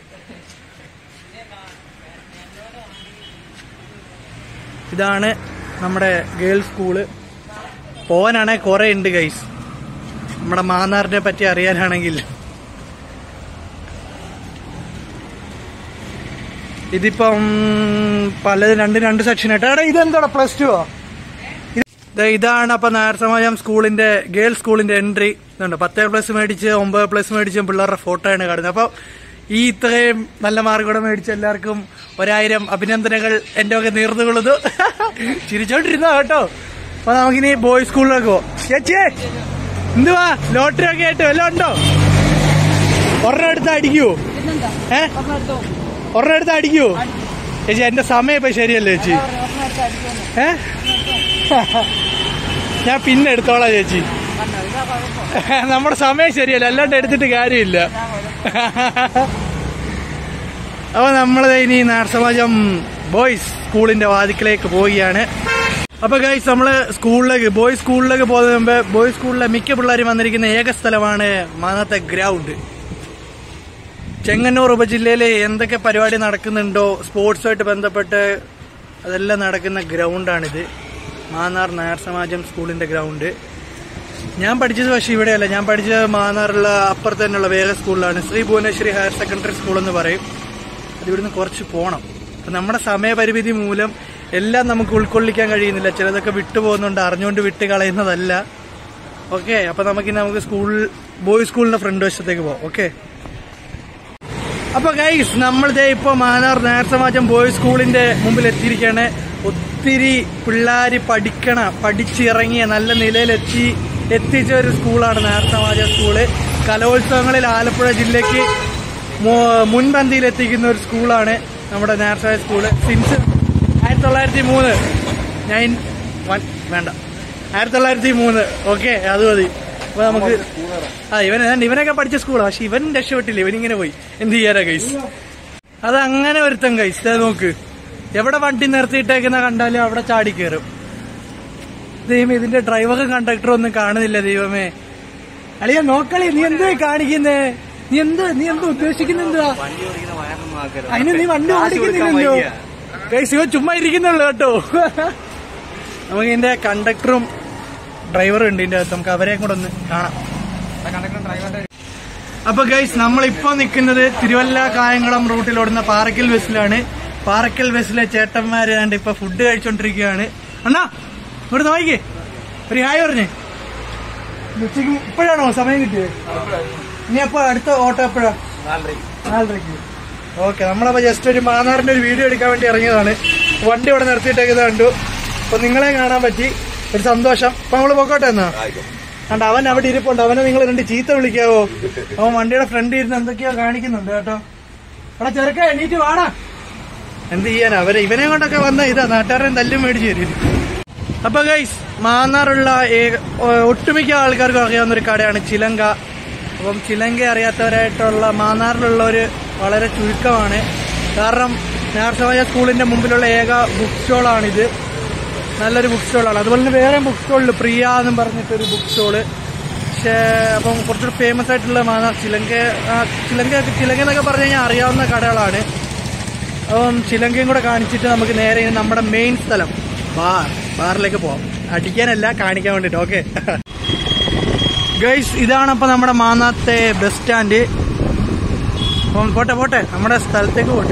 ഇതാണ് നമ്മുടെ ഗേൾസ് സ്കൂള് പോകാനാണെ കുറെ ഉണ്ട് ഗൈസ് നമ്മുടെ മാന്നാറിനെ പറ്റി അറിയാനാണെങ്കിൽ ഇതിപ്പം പല രണ്ട് രണ്ട് സെക്ഷൻ ആയിട്ട് എടാ ഇതെന്താടാ പ്ലസ് ടു ഇതാണ് അപ്പൊ നായർ സമാജം സ്കൂളിന്റെ ഗേൾസ് സ്കൂളിന്റെ എൻട്രി ഇതുണ്ട് പത്തേ പ്ലസ് മേടിച്ച് ഒമ്പത് പ്ലസ് മേടിച്ചും പിള്ളേരുടെ ഫോട്ടോയാണ് കാണുന്നത് അപ്പൊ ഈ ഇത്രയും നല്ല മാർക്ക് കൂടെ മേടിച്ച എല്ലാവർക്കും ഒരായിരം അഭിനന്ദനങ്ങൾ എന്റെ ഒക്കെ നേർന്നുകൊള്ളുന്നു ചിരിച്ചോണ്ടിരുന്നോ കേട്ടോ അപ്പൊ നമുക്കിനി ബോയ്സ് സ്കൂളിലേക്ക് പോവാം ചേച്ചിയെ എന്തുവാ ലോട്ടറി ഒക്കെ ആയിട്ട് വല്ലതും ഉണ്ടോ ഒരെണ്ണം എടുത്ത് അടിക്കുവോ ഏ ഒരെണ്ണം എടുത്ത് അടിക്കുവോ ചേച്ചി എന്റെ സമയം ഇപ്പൊ ശരിയല്ലേ ചേച്ചി ഏ ഞാൻ പിന്നെ എടുത്തോളാം ചേച്ചി നമ്മുടെ സമയം ശരിയല്ല അല്ലാണ്ട് എടുത്തിട്ട് കാര്യമില്ല അപ്പൊ നമ്മള് ഇനി നായർ സമാജം ബോയ്സ് സ്കൂളിന്റെ വാതിക്കലേക്ക് പോവുകയാണ് അപ്പൊ ഗൈസ് നമ്മള് സ്കൂളിലേക്ക് ബോയ്സ് സ്കൂളിലേക്ക് പോകുന്നതിന് മുമ്പ് ബോയ്സ് സ്കൂളിലെ മിക്ക പിള്ളേരും വന്നിരിക്കുന്ന ഏക സ്ഥലമാണ് മാനത്തെ ഗ്രൗണ്ട് ചെങ്ങന്നൂർ ഉപജില്ലയിലെ എന്തൊക്കെ പരിപാടി നടക്കുന്നുണ്ടോ സ്പോർട്സുമായിട്ട് ബന്ധപ്പെട്ട് അതെല്ലാം നടക്കുന്ന ഗ്രൗണ്ടാണിത് മാന്നാർ നായർ സമാജം സ്കൂളിന്റെ ഗ്രൗണ്ട് ഞാൻ പഠിച്ചത് പക്ഷേ ഇവിടെയല്ല ഞാൻ പഠിച്ചത് മാന്നാറുള്ള അപ്പുറത്ത് തന്നെയുള്ള വേഗ സ്കൂളിലാണ് Shri Bhuvaneshwari higher secondary school എന്ന് പറയും അത് ഇവിടുന്ന് കുറച്ച് പോകണം അപ്പൊ നമ്മുടെ സമയപരിമിതി മൂലം എല്ലാം നമുക്ക് ഉൾക്കൊള്ളിക്കാൻ കഴിയുന്നില്ല ചിലതൊക്കെ വിട്ടുപോകുന്നുണ്ട് അറിഞ്ഞുകൊണ്ട് വിട്ട് കളയുന്നതല്ല ഓക്കെ അപ്പൊ നമുക്കിനി നമുക്ക് സ്കൂൾ ബോയ്സ് സ്കൂളിന്റെ ഫ്രണ്ട് വശത്തേക്ക് പോവാം ഓക്കെ അപ്പൊ ഗൈസ് നമ്മൾ ദേ ഇപ്പൊ മാനാർ നായർ സമാജം ബോയ്സ് സ്കൂളിന്റെ മുമ്പിൽ എത്തിയിരിക്കുകയാണ് ഒത്തിരി പിള്ളേര് പഠിക്കണ പഠിച്ചിറങ്ങിയ നല്ല നിലയിലെത്തി എത്തിച്ച ഒരു സ്കൂളാണ് നായർ സമാജ സ്കൂള് കലോത്സവങ്ങളിൽ ആലപ്പുഴ ജില്ലയ്ക്ക് മു- മുൻപന്തിയിൽ എത്തിക്കുന്ന ഒരു സ്കൂളാണ് നമ്മുടെ നായർ സമാജ സ്കൂള് സിൻസ് ആയിരത്തി തൊള്ളായിരത്തി മൂന്ന് നയൻ വൺ വേണ്ട ആയിരത്തി തൊള്ളായിരത്തി മൂന്ന് ഓക്കെ അത് മതി അപ്പൊ നമുക്ക് ആ ഇവൻ ഏതാണ്ട് ഇവനൊക്കെ പഠിച്ച സ്കൂളാണ് പക്ഷെ ഇവൻ രക്ഷപ്പെട്ടില്ല ഇവനിങ്ങനെ പോയി എന്ത് ചെയ്യാനാ ഗൈസ് അത് അങ്ങനെ ഒരുത്തൻ ഗൈസ് അത് നോക്ക് എവിടെ വണ്ടി നിർത്തിയിട്ടേക്കുന്ന കണ്ടാലും അവിടെ ചാടി കയറും ദൈവം ഇതിന്റെ ഡ്രൈവറും കണ്ടക്ടറും ഒന്നും കാണുന്നില്ല ദൈവമേ അളിയ നോക്കളി നീ എന്തുവാ കാണിക്കുന്നേ നീ എന്ത് നീ എന്ത് ഉദ്ദേശിക്കുന്ന എന്തുവാ അതിന് നീ വണ്ടി ഓടിക്കുന്നില്ലല്ലോ ഗൈസ് ഇവ ചുമ്മാ ഇരിക്കുന്നുള്ളൂ കേട്ടോ നമുക്ക് ഇതിന്റെ കണ്ടക്ടറും ഡ്രൈവറും ഉണ്ട് ഇതിന്റെ അകത്ത് നമുക്ക് അവരെയും കൂടെ ഒന്ന് കാണാം അപ്പൊ ഗൈസ് നമ്മളിപ്പോ നിൽക്കുന്നത് തിരുവല്ല കായംകുളം റൂട്ടിൽ ഓടുന്ന പാറക്കൽ ബസ്സിലാണ് പാറക്കൽ ബസ്സിലെ ചേട്ടന്മാര് കണ്ട് ഇപ്പൊ ഫുഡ് കഴിച്ചോണ്ടിരിക്കുകയാണ് അണ്ണാ ഇവിടെ നോക്കിക്കേ ഒരു ഹായ് പറഞ്ഞേ ഉച്ചയ്ക്ക് ഇപ്പോഴാണോ സമയം കിട്ടിയത് ഇനി അപ്പൊ അടുത്ത ഓട്ടോ എപ്പോഴാ നാലരയ്ക്ക് ഓക്കെ നമ്മളപ്പോ ജസ്റ്റ് ഒരു മാന്നാറിന്റെ ഒരു വീഡിയോ എടുക്കാൻ വേണ്ടി ഇറങ്ങിയതാണ് വണ്ടി ഇവിടെ നിർത്തിയിട്ടേക്കുന്നത് കണ്ടു അപ്പൊ നിങ്ങളെ കാണാൻ പറ്റി ഒരു സന്തോഷം അപ്പൊ നമ്മള് പൊക്കോട്ടെ എന്നാ കണ്ട അവൻ അവിടെ ഇരിപ്പുണ്ട് അവനെ നിങ്ങൾ രണ്ട് ചീത്ത വിളിക്കാവോ അവൻ വണ്ടിയുടെ ഫ്രണ്ടിൽ ഇരുന്ന് എന്തൊക്കെയോ കാണിക്കുന്നുണ്ട് കേട്ടോ അവിടെ ചെറുക്ക എണീറ്റ് വാടാ എന്ത് ചെയ്യാനാ അവരെ ഇവനെ കൊണ്ടൊക്കെ വന്ന ഇതാ നാട്ടുകാരൻ തല്ലും മേടിച്ചു തരും അപ്പൊ ഗൈസ് മാന്നാറുള്ള ഏക- ഒ- ഒട്ടുമിക്ക ആൾക്കാർക്കും അറിയാവുന്ന ഒരു കടയാണ് ചിലങ്ക അപ്പം ചിലങ്ക അറിയാത്തവരായിട്ടുള്ള മാന്നാറിലുള്ള ഒരു വളരെ ചുരുക്കമാണ് കാരണം നേർസമയ സ്കൂളിന്റെ മുമ്പിലുള്ള ഏക ബുക്ക് സ്റ്റോളാണിത് നല്ലൊരു ബുക്ക് സ്റ്റോളാണ് അതുപോലെ തന്നെ വേറെ ബുക്ക് സ്റ്റോളിൽ പ്രിയ എന്നും പറഞ്ഞിട്ടൊരു ബുക്ക് സ്റ്റോള് പക്ഷേ അപ്പം കുറച്ചുകൂടി ഫേമസ് ആയിട്ടുള്ള മാന്നാർ ചിലങ്ക ആ, ചിലങ്ക ചിലങ്ക എന്നൊക്കെ പറഞ്ഞു കഴിഞ്ഞാൽ അറിയാവുന്ന കടകളാണ് അപ്പം ചിലങ്കയും കൂടെ കാണിച്ചിട്ട് നമുക്ക് നേരെ ഇനി നമ്മുടെ മെയിൻ സ്ഥലം ബാർ ബാറിലേക്ക് പോവാം അടിക്കാനല്ല കാണിക്കാൻ വേണ്ടിട്ട് ഓക്കെ ഗൈസ് ഇതാണ് അപ്പൊ നമ്മുടെ മാന്നാത്തെ ബസ് സ്റ്റാൻഡ് അപ്പം പോട്ടെ പോട്ടെ നമ്മുടെ സ്ഥലത്തേക്ക് പോട്ടെ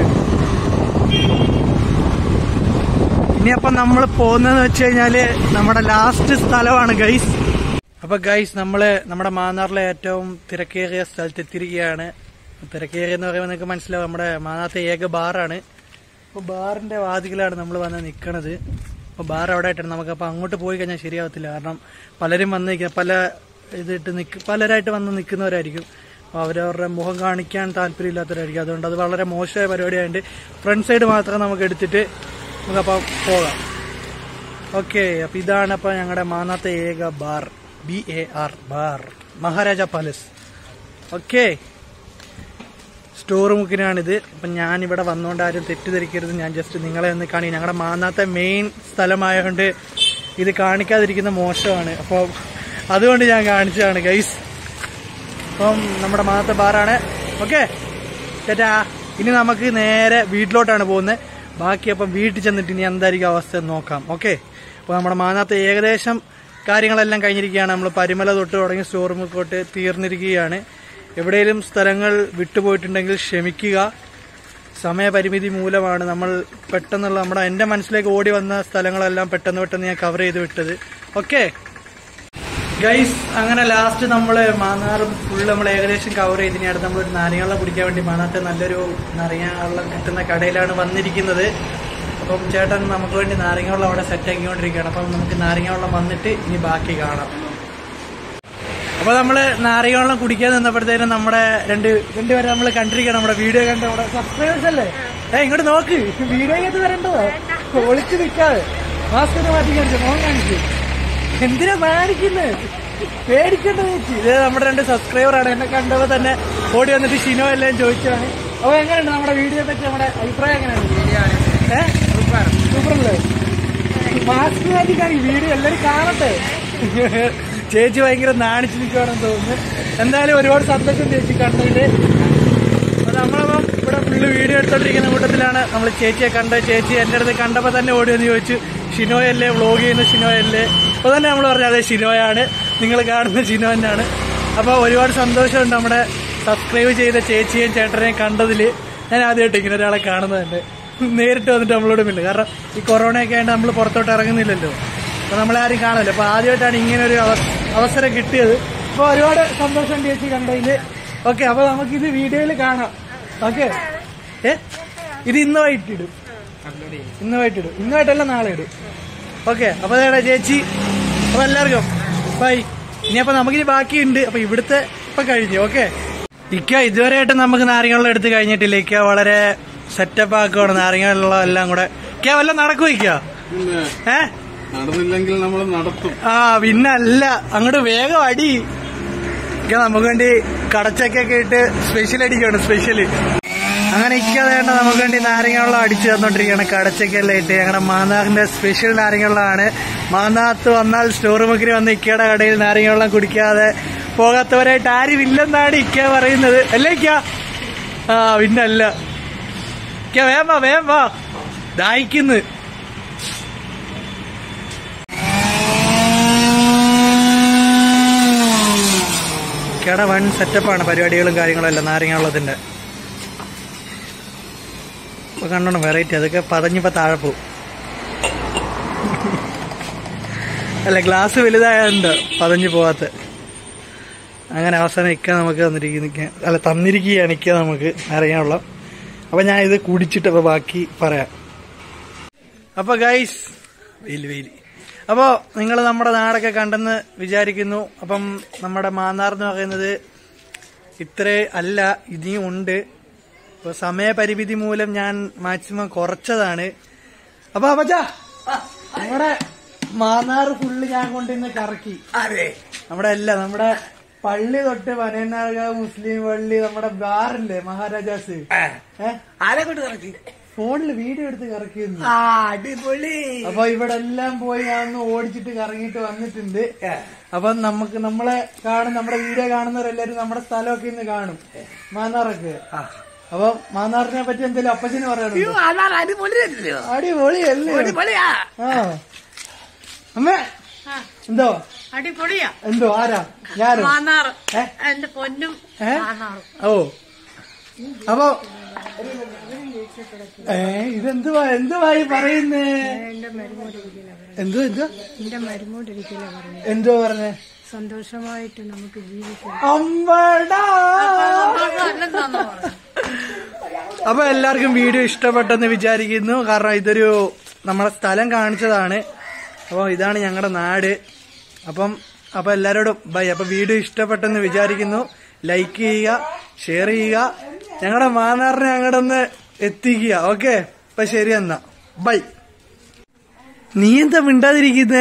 ഇനിയപ്പം നമ്മൾ പോകുന്നതെന്ന് വെച്ച് കഴിഞ്ഞാല് നമ്മുടെ ലാസ്റ്റ് സ്ഥലമാണ് ഗൈസ് അപ്പൊ ഗൈസ് നമ്മള് നമ്മുടെ മാന്നാറിലെ ഏറ്റവും തിരക്കേറിയ സ്ഥലത്ത് എത്തിയിരിക്കുകയാണ് തിരക്കേറിയ എന്ന് പറയുമ്പോൾ നിങ്ങൾക്ക് മനസ്സിലാവും നമ്മുടെ മാന്നാത്തെ ഏക ബാറാണ് അപ്പൊ ബാറിന്റെ വാതിക്കലാണ് നമ്മൾ വന്ന് നിൽക്കണത് അപ്പൊ ബാർ അവിടെ ആയിട്ടാണ് നമുക്ക് അപ്പൊ അങ്ങോട്ട് പോയി കഴിഞ്ഞാൽ ശരിയാവത്തില്ല കാരണം പലരും വന്ന് നിൽക്കുക പല ഇതിട്ട് നിൽക്ക് പലരായിട്ട് വന്ന് നിൽക്കുന്നവരായിരിക്കും അപ്പൊ അവരവരുടെ മുഖം കാണിക്കാൻ താല്പര്യമില്ലാത്തവരായിരിക്കും അതുകൊണ്ട് അത് വളരെ മോശമായ പരിപാടിയായതുകൊണ്ട് ഫ്രണ്ട് സൈഡ് മാത്രം നമുക്ക് എടുത്തിട്ട് നമുക്കപ്പം പോകാം ഓക്കെ അപ്പൊ ഇതാണ് അപ്പൊ ഞങ്ങളുടെ മാന്നാത്തെ ഏക bar B A R bar Maharaja palace okay store മുക്കിനാണിത് അപ്പം ഞാൻ ഇവിടെ വന്നുകൊണ്ട് ആരും തെറ്റിദ്ധരിക്കരുത് ഞാൻ ജസ്റ്റ് നിങ്ങളെ ഒന്ന് കാണി ഞങ്ങളുടെ മാന്നാത്തെ മെയിൻ സ്ഥലമായതുകൊണ്ട് ഇത് കാണിക്കാതിരിക്കുന്ന മോശമാണ് അപ്പോൾ അതുകൊണ്ട് ഞാൻ കാണിച്ചതാണ് ഗൈസ് അപ്പം നമ്മുടെ മാന്നാത്തെ ബാറാണ് ഓക്കെ ചേട്ടാ ഇനി നമുക്ക് നേരെ വീട്ടിലോട്ടാണ് പോകുന്നത് ബാക്കി അപ്പം വീട്ടിൽ ചെന്നിട്ട് ഇനി എന്തായിരിക്കും അവസ്ഥ എന്ന് നോക്കാം ഓക്കെ അപ്പോൾ നമ്മുടെ മാനാത്തെ ഏകദേശം കാര്യങ്ങളെല്ലാം കഴിഞ്ഞിരിക്കുകയാണ് നമ്മൾ പരിമല തൊട്ട് തുടങ്ങി സ്റ്റോർ മുക്കോട്ട് തീർന്നിരിക്കുകയാണ് എവിടെയെങ്കിലും സ്ഥലങ്ങൾ വിട്ടുപോയിട്ടുണ്ടെങ്കിൽ ക്ഷമിക്കുക സമയപരിമിതി മൂലമാണ് നമ്മൾ പെട്ടെന്നുള്ള നമ്മുടെ എൻ്റെ മനസ്സിലേക്ക് ഓടി വന്ന സ്ഥലങ്ങളെല്ലാം പെട്ടെന്ന് പെട്ടെന്ന് ഞാൻ കവർ ചെയ്ത് വിട്ടത് ഓക്കെ ഗൈസ് അങ്ങനെ ലാസ്റ്റ് നമ്മള് മാന്നാറും ഫുള്ള് നമ്മൾ ഏകദേശം കവർ ചെയ്ത് ഇനി അടുത്ത് നമ്മൾ ഒരു നാരങ്ങാവെള്ളം കുടിക്കാൻ വേണ്ടി മാനാത്തെ നല്ലൊരു നാരങ്ങാവെള്ളം കിട്ടുന്ന കടയിലാണ് വന്നിരിക്കുന്നത് അപ്പം ചേട്ടൻ നമുക്ക് വേണ്ടി നാരങ്ങാവെള്ളം അവിടെ സെറ്റ് ആക്കിക്കൊണ്ടിരിക്കുകയാണ് അപ്പം നമുക്ക് നാരങ്ങാവെള്ളം വന്നിട്ട് ഇനി ബാക്കി കാണാം അപ്പൊ നമ്മള് നാരങ്ങാവെള്ളം കുടിക്കാൻ നിന്നപ്പോഴത്തേനും നമ്മുടെ രണ്ട് രണ്ടുപേരെ നമ്മൾ കണ്ടിരിക്കണം നമ്മുടെ വീഡിയോ കണ്ട് നമ്മുടെ സബ്സ്ക്രൈബേഴ്സ് അല്ലേ ഏ ഇങ്ങോട്ട് നോക്ക് വീഡിയോ കണ്ട് വരേണ്ടതോ ഒളിച്ചു നിൽക്കാതെ മാസ്ക് ഒന്ന് മാറ്റി കാണിച്ചു മോൻ കാണിച്ചു എന്തിനാ പേടിക്കുന്നത് പേടിക്കേണ്ടത് ചേച്ചി ഇത് നമ്മുടെ രണ്ട് സബ്സ്ക്രൈബറാണ് എന്നെ കണ്ടപ്പോ തന്നെ ഓടി വന്നിട്ട് ഷിനോ എല്ലാം ചോദിച്ചതാണ് അപ്പൊ എങ്ങനെയുണ്ട് നമ്മുടെ വീഡിയോയെ പറ്റി നമ്മുടെ അഭിപ്രായം എങ്ങനെയാണ് ഏഹ് സൂപ്പറല്ലേ മാസ്ക് മാറ്റി കാണി വീഡിയോ എല്ലാരും കാണട്ടെ ചേച്ചി ഭയങ്കര നാണിച്ചു നിൽക്കുവാണെന്ന് തോന്നുന്നു എന്തായാലും ഒരുപാട് സന്തോഷം ചേച്ചി കണ്ടതില് അപ്പൊ നമ്മളപ്പം ഇവിടെ ഫുള്ള് വീഡിയോ എടുത്തോണ്ടിരിക്കുന്ന കൂട്ടത്തിലാണ് നമ്മൾ ചേച്ചിയെ കണ്ടത് ചേച്ചി എന്റെ അടുത്ത് കണ്ടപ്പോ തന്നെ ഓടി വന്ന് ചോദിച്ചു ഷിനോയല്ലേ വ്ളോഗ് ചെയ്യുന്ന ഷിനോയല്ലേ അപ്പൊ തന്നെ നമ്മൾ പറഞ്ഞു അതെ ഷിനോയാണ് നിങ്ങൾ കാണുന്ന ഷിനോ തന്നെയാണ് അപ്പൊ ഒരുപാട് സന്തോഷമുണ്ട് നമ്മുടെ സബ്സ്ക്രൈബ് ചെയ്ത ചേച്ചിയെയും ചേട്ടനെയും കണ്ടതില് ഞാൻ ആദ്യമായിട്ട് ഇങ്ങനെ ഒരാളെ കാണുന്നുണ്ട് നേരിട്ട് വന്നിട്ട് നമ്മളോട് മില്ല കാരണം ഈ കൊറോണയൊക്കെ ആയിട്ട് നമ്മൾ പുറത്തോട്ട് ഇറങ്ങുന്നില്ലല്ലോ അപ്പൊ നമ്മളാരും കാണുമല്ലോ അപ്പൊ ആദ്യമായിട്ടാണ് ഇങ്ങനെ ഒരു അവ- അവസരം കിട്ടിയത് അപ്പൊ ഒരുപാട് സന്തോഷം ചേച്ചി കണ്ടതില് ഓക്കെ അപ്പൊ നമുക്കിത് വീഡിയോയിൽ കാണാം ഓക്കെ ഏ ഇത് ഇന്ന് വൈകിട്ട് ഇടും ഇന്ന് വൈകിട്ട് ഇടും ഇന്ന് വൈകിട്ടല്ല നാളെ ഇടും ഓക്കെ അപ്പൊ അതേടാ ചേച്ചി അപ്പൊ എല്ലാവർക്കും ബൈ ഇനി അപ്പൊ നമുക്കിനി ബാക്കിയുണ്ട് അപ്പൊ ഇവിടുത്തെ ഇപ്പൊ കഴിഞ്ഞു ഓക്കെ ഇക്ക ഇതുവരെയായിട്ട് നമുക്ക് നാരങ്ങ എടുത്ത് കഴിഞ്ഞിട്ടില്ല ഇക്ക വളരെ സെറ്റപ്പ് ആക്കുവാണ് നാരങ്ങ വെള്ളം എല്ലാം കൂടെ ഇക്ക വല്ലതും നടക്കും ഇക്ക പിന്നെ ഏ നടന്നില്ലെങ്കിൽ നമ്മൾ നടത്തും ആ പിന്നല്ല അങ്ങോട്ട് വേഗം അടി ഇക്ക നമുക്ക് വേണ്ടി കടച്ചക്കൊക്കെ ഇട്ട് സ്പെഷ്യൽ അടിക്കാണ് സ്പെഷ്യല് അങ്ങനെ ഇക്ക വേണ്ട നമുക്ക് വേണ്ടി നാരങ്ങ വെള്ളം അടിച്ചു തന്നോണ്ടിരിക്കുകയാണ് കടച്ചക്കെല്ലാം ഇട്ട് ഞങ്ങളുടെ മാന്നാറിന്റെ സ്പെഷ്യൽ നാരങ്ങ വെള്ളമാണ് മാന്നാത്ത് വന്നാൽ സ്റ്റോർ മുക്കിന് വന്ന് ഇക്കയുടെ കടയിൽ നാരങ്ങ വെള്ളം കുടിക്കാതെ പോകാത്തവരായിട്ട് ആരും ഇല്ലെന്നാണ് ഇക്ക പറയുന്നത് അല്ലേ ഇക്ക ആ പിന്നല്ല ഇക്ക വേം വാ വേം വാ ദാഹിക്കുന്നു കട വൺ സെറ്റപ്പാണ് പരിപാടികളും കാര്യങ്ങളും എല്ലാം നാരങ്ങാവെള്ളത്തിന്റെ ഇപ്പൊ കണ്ടോണം വെറൈറ്റി അതൊക്കെ പതഞ്ഞിപ്പോ താഴെ പോവും അല്ല ഗ്ലാസ് വലുതായതുണ്ട് പതഞ്ഞു പോവാത്ത അങ്ങനെ അവസാനം ഇക്ക നമുക്ക് തന്നിരിക്കുന്ന അല്ല തന്നിരിക്കുകയാണ് ഇക്ക നമുക്ക് നാരങ്ങാവെള്ളം അപ്പൊ ഞാൻ ഇത് കുടിച്ചിട്ട് അപ്പൊ ബാക്കി പറയാം അപ്പൊ ഗൈസ് വെയിൽ വെയിൽ അപ്പോ നിങ്ങൾ നമ്മുടെ നാടൊക്കെ കണ്ടെന്ന് വിചാരിക്കുന്നു അപ്പം നമ്മുടെ മാന്നാർ എന്ന് പറയുന്നത് ഇത്രേ അല്ല ഇനിയും ഉണ്ട് ഇപ്പൊ സമയപരിമിതി മൂലം ഞാൻ മാക്സിമം കുറച്ചതാണ് അപ്പൊ അപ്പച്ചാ നമ്മുടെ മാന്നാർ ഫുള്ള് ഞാൻ കൊണ്ടിന്ന് കറക്കി അതെ നമ്മുടെ അല്ല നമ്മുടെ പള്ളി തൊട്ട് പനയനാർകാവ് മുസ്ലിം പള്ളി നമ്മുടെ ബാറില്ലേ മഹാരാജാസ് ആരെ കൊണ്ട് കറക്കി ഫോണില് വീഡിയോ എടുത്ത് കറക്കിയിരുന്നു അടിപൊളി അപ്പൊ ഇവിടെ എല്ലാം പോയി ഞാൻ ഒന്ന് ഓടിച്ചിട്ട് കറങ്ങിയിട്ട് വന്നിട്ടുണ്ട് അപ്പൊ നമുക്ക് നമ്മളെ കാണും നമ്മുടെ വീഡിയോ കാണുന്നവരെല്ലാരും നമ്മുടെ സ്ഥലമൊക്കെ ഇന്ന് കാണും മാന്നാറൊക്കെ അപ്പൊ മാന്നാറിനെ പറ്റി എന്തെങ്കിലും അപ്പച്ചന് പറയാനുണ്ടോ അതാണ് അടിപൊളി തന്നെയല്ലോ അടിപൊളിയല്ലേ അടിപൊളിയാ ആ അമ്മേ എന്തോ അടിപൊളിയാ എന്തോ ആരാ ഞാനോ മാന്നാറ് ഏ? എന്റെ പൊന്നും ഏ? മാന്നാറ് ഓ അപ്പൊ ഏ ഇതെന്തുവാ എന്തുവായി പറയുന്നേ എന്റെ മരുമോടിരിക്കില്ല പറഞ്ഞു എന്തോ എന്തോ എന്റെ മരുമോടിരിക്കില്ല പറഞ്ഞു എന്തോ പറഞ്ഞേ സന്തോഷമായിട്ട് നമുക്ക് ജീവിക്കാം അമ്പടാ അല്ലെന്താന്ന് പറഞ്ഞു അപ്പൊ എല്ലാവർക്കും വീഡിയോ ഇഷ്ടപ്പെട്ടെന്ന് വിചാരിക്കുന്നു കാരണം ഇതൊരു നമ്മളെ സ്ഥലം കാണിച്ചതാണ് അപ്പോൾ ഇതാണ് ഞങ്ങളുടെ നാട് അപ്പം അപ്പൊ എല്ലാരോടും ബൈ അപ്പൊ വീഡിയോ ഇഷ്ടപ്പെട്ടെന്ന് വിചാരിക്കുന്നു ലൈക്ക് ചെയ്യുക ഷെയർ ചെയ്യുക ഞങ്ങളുടെ മാനാറിനെ അങ്ങോട്ട് ഒന്ന് എത്തിക്കുക ഓക്കെ അപ്പൊ ശരി എന്നാ ബൈ നീ എന്താ മിണ്ടാതിരിക്കുന്നേ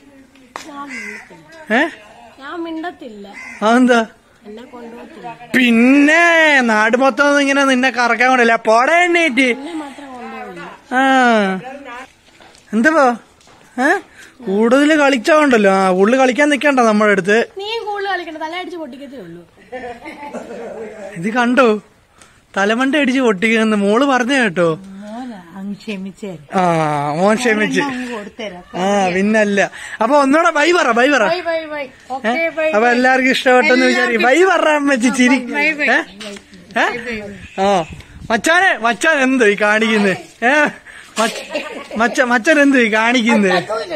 ഏ ഞാൻ മിണ്ടത്തില്ല അതെന്താ എന്നെ കൊണ്ടുപോകത്തില്ല പിന്നെ നാട് മൊത്തം ഒന്നും ഇങ്ങനെ നിന്നെ കറക്കാൻ കൊണ്ടില്ല പോടെ എണ്ണീറ്റ് എന്നെ മാത്രം കൊണ്ടുപോകില്ല ആ എന്താ ഏ കൂടുതൽ കളിച്ചോണ്ടല്ലോ ആ കൂടുതൽ കളിക്കാൻ നിക്കണ്ട നമ്മുടെ അടുത്ത് നീയും കൂടുതൽ കളിക്കണ്ട തല അടിച്ച് പൊട്ടിക്കത്തേ ഉള്ളൂ ഇത് കണ്ടോ തലമണ്ട അടിച്ച് പൊട്ടിക്കുന്നു മോള് പറഞ്ഞു കേട്ടോ മോനെ അങ്ങ് ക്ഷമിച്ചേരും ആ മോൻ ക്ഷമിച്ച് അങ്ങ് കൊടുത്തരാം ആ പിന്നല്ല അപ്പൊ ഒന്നുകൂടെ ബൈ പറ ബൈ പറ bye bye bye okay bye അപ്പൊ എല്ലാവർക്കും ഇഷ്ടപ്പെട്ടെന്ന് വിചാരിക്കും ബൈ പറ അമ്മച്ചി ചിരി ഏ? ഏ? ആ മച്ചാനെ മച്ചാൻ എന്തോ ഈ കാണിക്കുന്നേ ഏ മച്ച- മച്ച മച്ചൻ എന്തോ ഈ കാണിക്കുന്നേ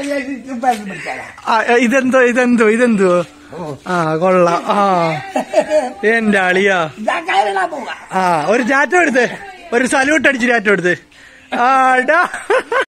ആ ഇതെന്തോ ഇതെന്തോ ഇതെന്തോ ആ കൊള്ളാം ആ എന്റെ അളിയാ ആ ഒരു ചാറ്റം എടുത്ത് ഒരു സല്യൂട്ട് അടിച്ച് ചാറ്റം എടുത്ത് ആടാ